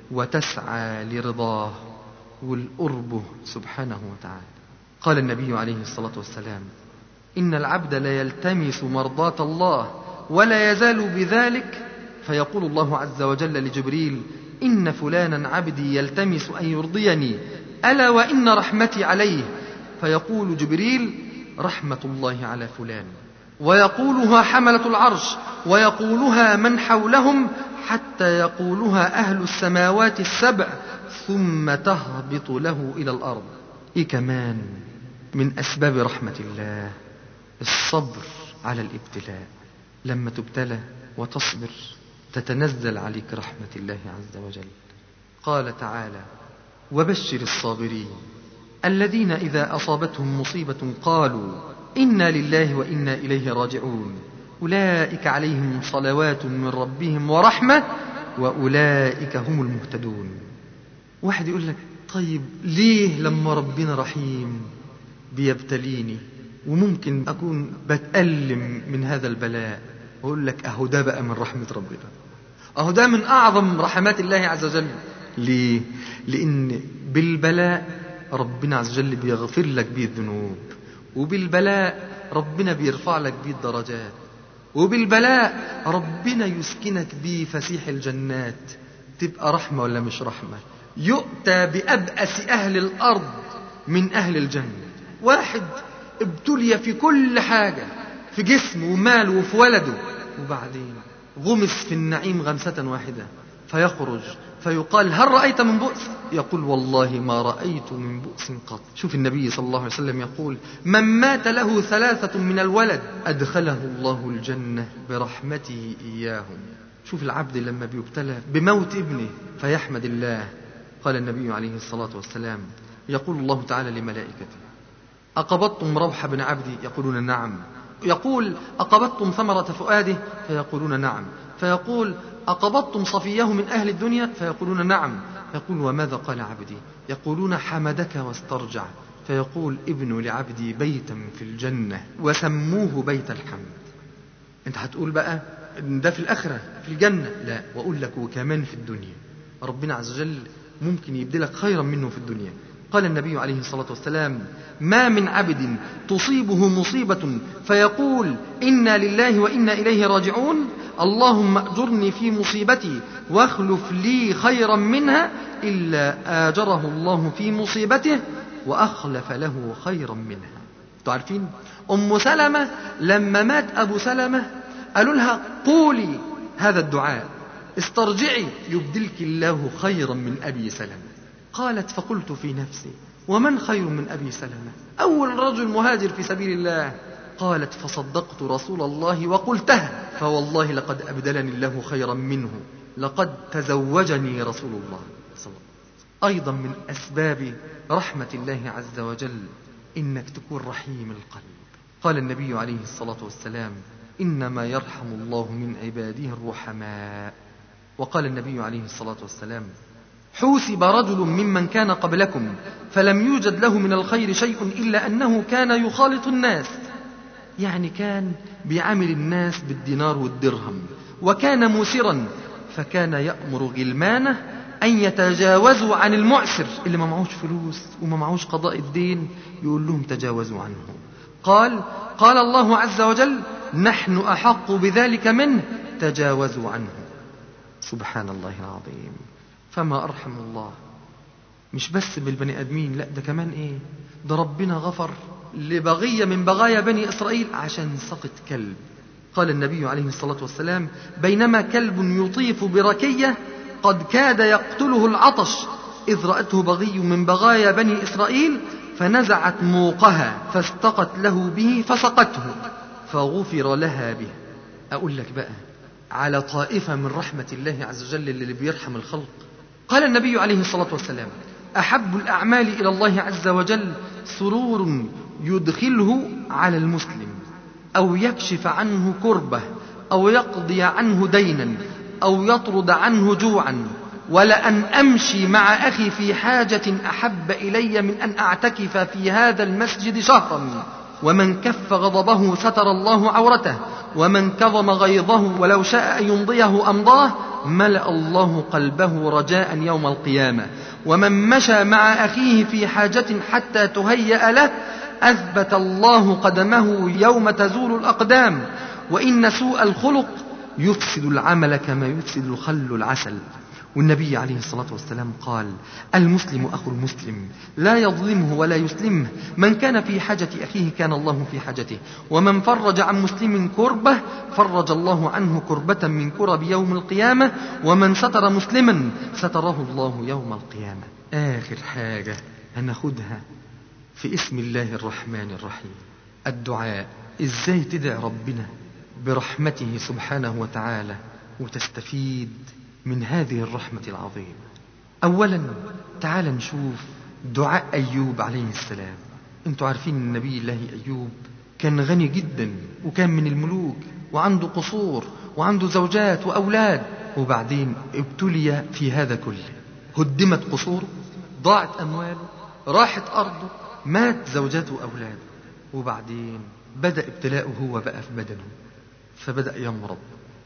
وتسعى لرضاه والقربه سبحانه وتعالى قال النبي عليه الصلاة والسلام إن العبد لا يلتمس مرضاة الله ولا يزال بذلك فيقول الله عز وجل لجبريل إن فلانا عبدي يلتمس أن يرضيني ألا وإن رحمتي عليه فيقول جبريل رحمة الله على فلان ويقولها حملة العرش ويقولها من حولهم حتى يقولها أهل السماوات السبع ثم تهبط له إلى الأرض إيه كمان من أسباب رحمة الله الصبر على الابتلاء لما تبتلى وتصبر تتنزل عليك رحمة الله عز وجل قال تعالى وبشر الصابرين الذين إذا أصابتهم مصيبة قالوا إنا لله وإنا إليه راجعون أولئك عليهم صلوات من ربهم ورحمة وأولئك هم المهتدون واحد يقول لك طيب ليه لما ربنا رحيم بيبتليني وممكن أكون بتألم من هذا البلاء وأقول لك أهو ده بقى من رحمة ربنا أهو ده من أعظم رحمات الله عز وجل ليه؟ لأن بالبلاء ربنا عز وجل بيغفر لك بيه الذنوب وبالبلاء ربنا بيرفع لك بيه الدرجات وبالبلاء ربنا يسكنك بيه فسيح الجنات تبقى رحمة ولا مش رحمة يؤتى بأبأس أهل الأرض من أهل الجنة واحد ابتلي في كل حاجة في جسمه وماله وفي ولده وبعدين غمس في النعيم غمسة واحدة فيخرج فيقال هل رأيت من بؤس يقول والله ما رأيت من بؤس قط شوف النبي صلى الله عليه وسلم يقول من مات له ثلاثة من الولد أدخله الله الجنة برحمته إياهم شوف العبد لما بيبتلى بموت ابنه فيحمد الله قال النبي عليه الصلاة والسلام يقول الله تعالى لملائكته أقبضتم روح بن عبدي يقولون نعم يقول أقبضتم ثمرة فؤاده فيقولون نعم فيقول أقبضتم صفيه من أهل الدنيا فيقولون نعم يقول وماذا قال عبدي يقولون حمدك واسترجع فيقول ابن لعبدي بيتا في الجنة وسموه بيت الحمد انت هتقول بقى إن ده في الآخرة في الجنة لا وأقول لك وكمان في الدنيا ربنا عز وجل ممكن يبدلك خيرا منه في الدنيا قال النبي عليه الصلاة والسلام ما من عبد تصيبه مصيبة فيقول إنا لله وإنا إليه راجعون اللهم أجرني في مصيبتي واخلف لي خيرا منها إلا آجره الله في مصيبته وأخلف له خيرا منها تعرفين أم سلمة لما مات أبو سلمة قالوا لها قولي هذا الدعاء استرجعي يبدلك الله خيرا من أبي سلمة قالت فقلت في نفسي ومن خير من أبي سلمة أول رجل مهاجر في سبيل الله قالت فصدقت رسول الله وقلتها فوالله لقد أبدلني الله خيرا منه لقد تزوجني رسول الله صلى الله عليه وسلم أيضا من أسباب رحمة الله عز وجل إنك تكون رحيم القلب قال النبي عليه الصلاة والسلام إنما يرحم الله من عباده الرحماء وقال النبي عليه الصلاة والسلام حوسب رجل ممن كان قبلكم فلم يوجد له من الخير شيء إلا أنه كان يخالط الناس يعني كان بيعامل الناس بالدينار والدرهم وكان موسرا فكان يأمر غلمانه أن يتجاوزوا عن المعسر اللي ما معهوش فلوس وما معهوش قضاء الدين يقول لهم تجاوزوا عنه قال قال الله عز وجل نحن أحق بذلك منه تجاوزوا عنه سبحان الله العظيم فما أرحم الله مش بس بالبني آدمين لا ده كمان إيه ده ربنا غفر لبغية من بغايا بني إسرائيل عشان سقط كلب قال النبي عليه الصلاة والسلام بينما كلب يطيف بركية قد كاد يقتله العطش إذ رأته بغي من بغايا بني إسرائيل فنزعت موقها فاستقت له به فسقته فغفر لها به أقول لك بقى على طائفة من رحمة الله عز وجل اللي بيرحم الخلق قال النبي عليه الصلاة والسلام أحب الأعمال إلى الله عز وجل سرور يدخله على المسلم أو يكشف عنه كربة أو يقضي عنه دينا أو يطرد عنه جوعا ولأن أمشي مع أخي في حاجة أحب إلي من أن أعتكف في هذا المسجد شهرا ومن كف غضبه ستر الله عورته ومن كظم غيظه ولو شاء أن يمضيه أمضاه ملأ الله قلبه رجاء يوم القيامة ومن مشى مع أخيه في حاجة حتى تهيأ له أثبت الله قدمه يوم تزول الأقدام وإن سوء الخلق يفسد العمل كما يفسد الخل العسل والنبي عليه الصلاة والسلام قال المسلم أخو المسلم لا يظلمه ولا يسلمه من كان في حاجة أخيه كان الله في حاجته ومن فرج عن مسلم كربة فرج الله عنه كربة من كرب يوم القيامة ومن ستر مسلما ستره الله يوم القيامة آخر حاجة هناخدها في اسم الله الرحمن الرحيم الدعاء ازاي تدعي ربنا برحمته سبحانه وتعالى وتستفيد من هذه الرحمة العظيمة أولا تعال نشوف دعاء أيوب عليه السلام انتوا عارفين ان نبي الله أيوب كان غني جدا وكان من الملوك وعنده قصور وعنده زوجات وأولاد وبعدين ابتلي في هذا كله هدمت قصوره ضاعت أمواله راحت أرضه مات زوجاته وأولاده وبعدين بدأ ابتلاؤه هو بقى في بدنه فبدأ يمرض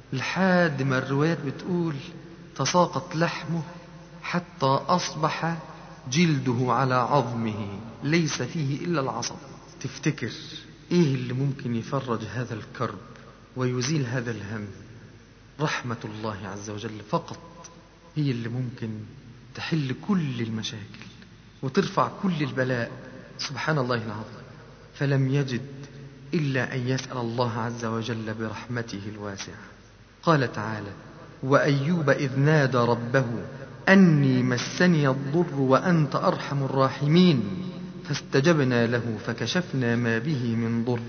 لحد ما الروايات بتقول تساقط لحمه حتى أصبح جلده على عظمه ليس فيه إلا العصب تفتكر إيه اللي ممكن يفرج هذا الكرب ويزيل هذا الهم رحمة الله عز وجل فقط هي اللي ممكن تحل كل المشاكل وترفع كل البلاء سبحان الله العظيم فلم يجد إلا أن يسأل الله عز وجل برحمته الواسعة قال تعالى وأيوب إذ نادى ربه أني مسني الضر وأنت أرحم الراحمين فاستجبنا له فكشفنا ما به من ضر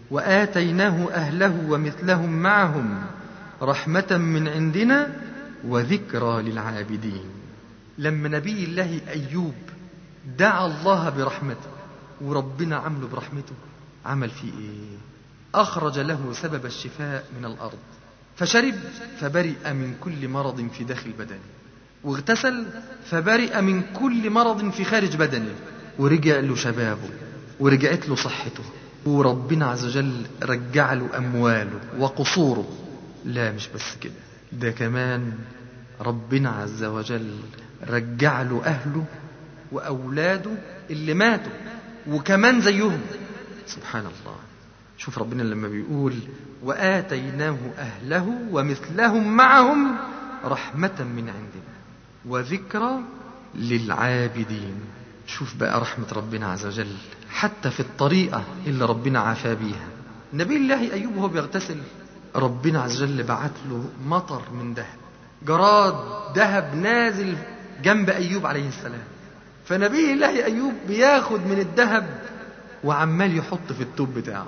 وآتيناه أهله ومثلهم معهم رحمة من عندنا وذكرى للعابدين لما نبي الله أيوب دعا الله برحمته وربنا عمله برحمته عمل فيه ايه اخرج له سبب الشفاء من الارض فشرب فبرئ من كل مرض في داخل بدنه واغتسل فبرئ من كل مرض في خارج بدنه ورجع له شبابه ورجعت له صحته وربنا عز وجل رجع له امواله وقصوره لا مش بس كده ده كمان ربنا عز وجل رجع له اهله واولاده اللي ماتوا وكمان زيهم سبحان الله شوف ربنا لما بيقول وآتيناه أهله ومثلهم معهم رحمة من عندنا وذكرى للعابدين شوف بقى رحمة ربنا عز وجل حتى في الطريقة اللي ربنا عافى بيها نبي الله أيوب وهو بيغتسل ربنا عز وجل بعت له مطر من ذهب جراد ذهب نازل جنب أيوب عليه السلام فنبي الله أيوب بياخد من الذهب وعمال يحط في التوب بتاعه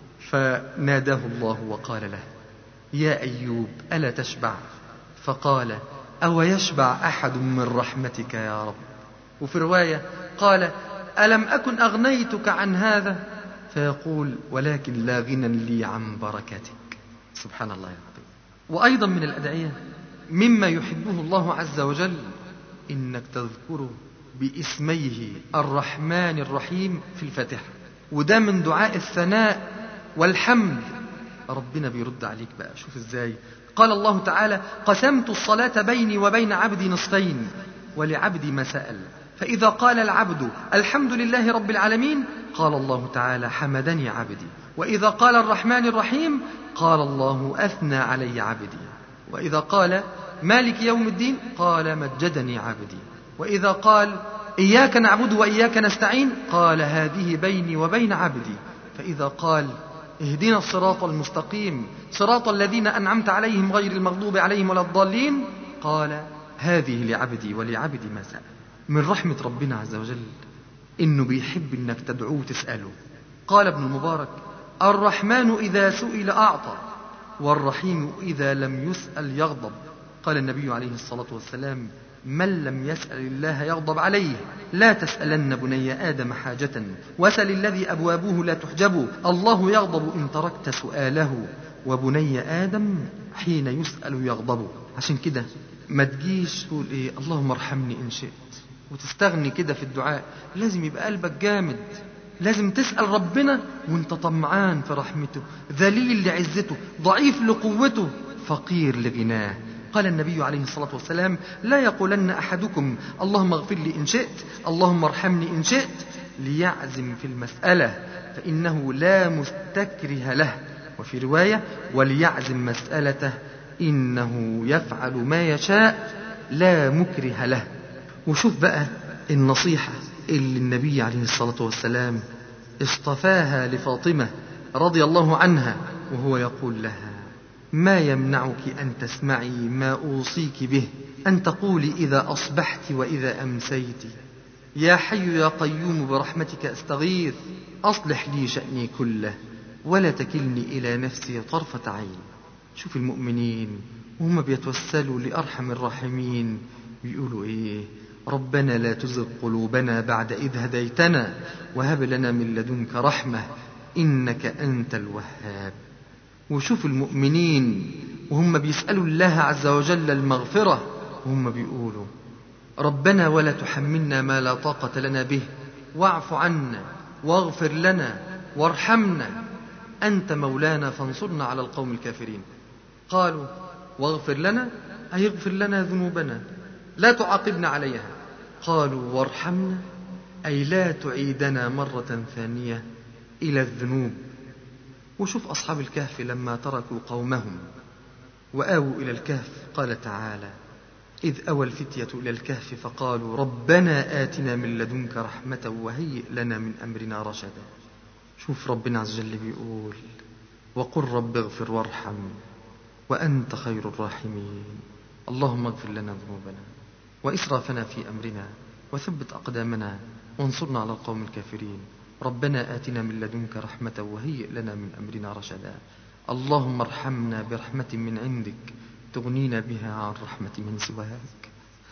فناداه الله وقال له يا أيوب ألا تشبع فقال أو يشبع أحد من رحمتك يا رب وفي رواية قال ألم أكن أغنيتك عن هذا فيقول ولكن لا غنى لي عن بركتك سبحان الله العظيم وأيضا من الأدعية مما يحبه الله عز وجل إنك تذكره باسميه الرحمن الرحيم في الفاتحة وده من دعاء الثناء والحمد ربنا بيرد عليك بقى شوف ازاي قال الله تعالى قسمت الصلاة بيني وبين عبدي نصفين ولعبدي ما سأل فإذا قال العبد الحمد لله رب العالمين قال الله تعالى حمدني عبدي وإذا قال الرحمن الرحيم قال الله أثنى علي عبدي وإذا قال مالك يوم الدين قال مجدني عبدي وإذا قال إياك نعبد وإياك نستعين قال هذه بيني وبين عبدي فإذا قال اهدنا الصراط المستقيم صراط الذين أنعمت عليهم غير المغضوب عليهم ولا الضالين قال هذه لعبدي ولعبدي ما سأل من رحمة ربنا عز وجل إنه بيحب إنك تدعوه وتسأله قال ابن المبارك الرحمن إذا سئل أعطى والرحيم إذا لم يسأل يغضب قال النبي عليه الصلاة والسلام من لم يسأل الله يغضب عليه لا تسألن بني آدم حاجة وسل الذي أبوابه لا تحجب الله يغضب إن تركت سؤاله وبني آدم حين يسأل يغضب عشان كده ما تجيش تقول إيه اللهم ارحمني إن شئت وتستغني كده في الدعاء لازم يبقى قلبك جامد لازم تسأل ربنا وانت طمعان في رحمته ذليل لعزته ضعيف لقوته فقير لغناه قال النبي عليه الصلاة والسلام لا يقولن أحدكم اللهم اغفر لي إن شئت اللهم ارحمني إن شئت ليعزم في المسألة فإنه لا مستكره له وفي رواية وليعزم مسألته إنه يفعل ما يشاء لا مكره له وشوف بقى النصيحة اللي النبي عليه الصلاة والسلام اصطفاها لفاطمة رضي الله عنها وهو يقول لها ما يمنعك أن تسمعي ما أوصيك به أن تقولي إذا أصبحت وإذا أمسيت يا حي يا قيوم برحمتك أستغيث أصلح لي شأني كله ولا تكلني إلى نفسي طرفة عين شوف المؤمنين وهم بيتوسلوا لأرحم الراحمين بيقولوا إيه ربنا لا تزغ قلوبنا بعد إذ هديتنا وهب لنا من لدنك رحمة إنك أنت الوهاب وشوف المؤمنين وهم بيسألوا الله عز وجل المغفرة وهم بيقولوا ربنا ولا تحملنا ما لا طاقة لنا به واعف عنا واغفر لنا وارحمنا أنت مولانا فانصرنا على القوم الكافرين قالوا واغفر لنا أي اغفر لنا ذنوبنا لا تعاقبنا عليها قالوا وارحمنا أي لا تعيدنا مرة ثانية إلى الذنوب وشوف أصحاب الكهف لما تركوا قومهم وآووا إلى الكهف قال تعالى إذ أوى الفتية إلى الكهف فقالوا ربنا آتنا من لدنك رحمة وهيئ لنا من أمرنا رشدا شوف ربنا عز وجل بيقول وقل رب اغفر وارحم وأنت خير الراحمين اللهم اغفر لنا ذنوبنا وإسرافنا في أمرنا وثبت أقدامنا وانصرنا على القوم الكافرين ربنا آتنا من لدنك رحمة وهيئ لنا من أمرنا رشدا اللهم ارحمنا برحمة من عندك تغنينا بها عن رحمة من سواك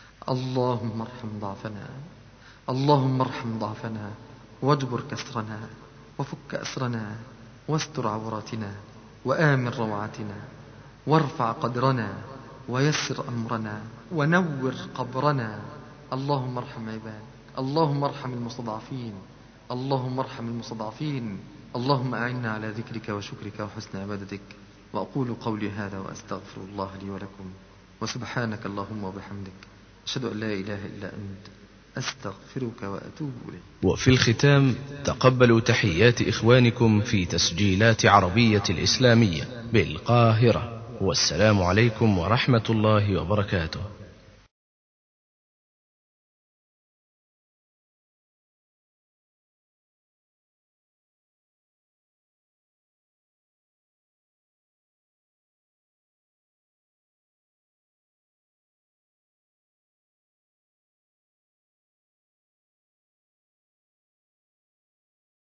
اللهم ارحم ضعفنا اللهم ارحم ضعفنا واجبر كسرنا وفك أسرنا واستر عوراتنا وآمن روعاتنا وارفع قدرنا ويسر أمرنا ونور قبرنا اللهم ارحم عباد اللهم ارحم المستضعفين اللهم ارحم المستضعفين اللهم أعنا على ذكرك وشكرك وحسن عبادتك وأقول قولي هذا وأستغفر الله لي ولكم وسبحانك اللهم وبحمدك أشهد أن لا إله إلا أنت أستغفرك وأتوب إليك وفي الختام تقبلوا تحيات إخوانكم في تسجيلات عربية الإسلامية بالقاهرة والسلام عليكم ورحمة الله وبركاته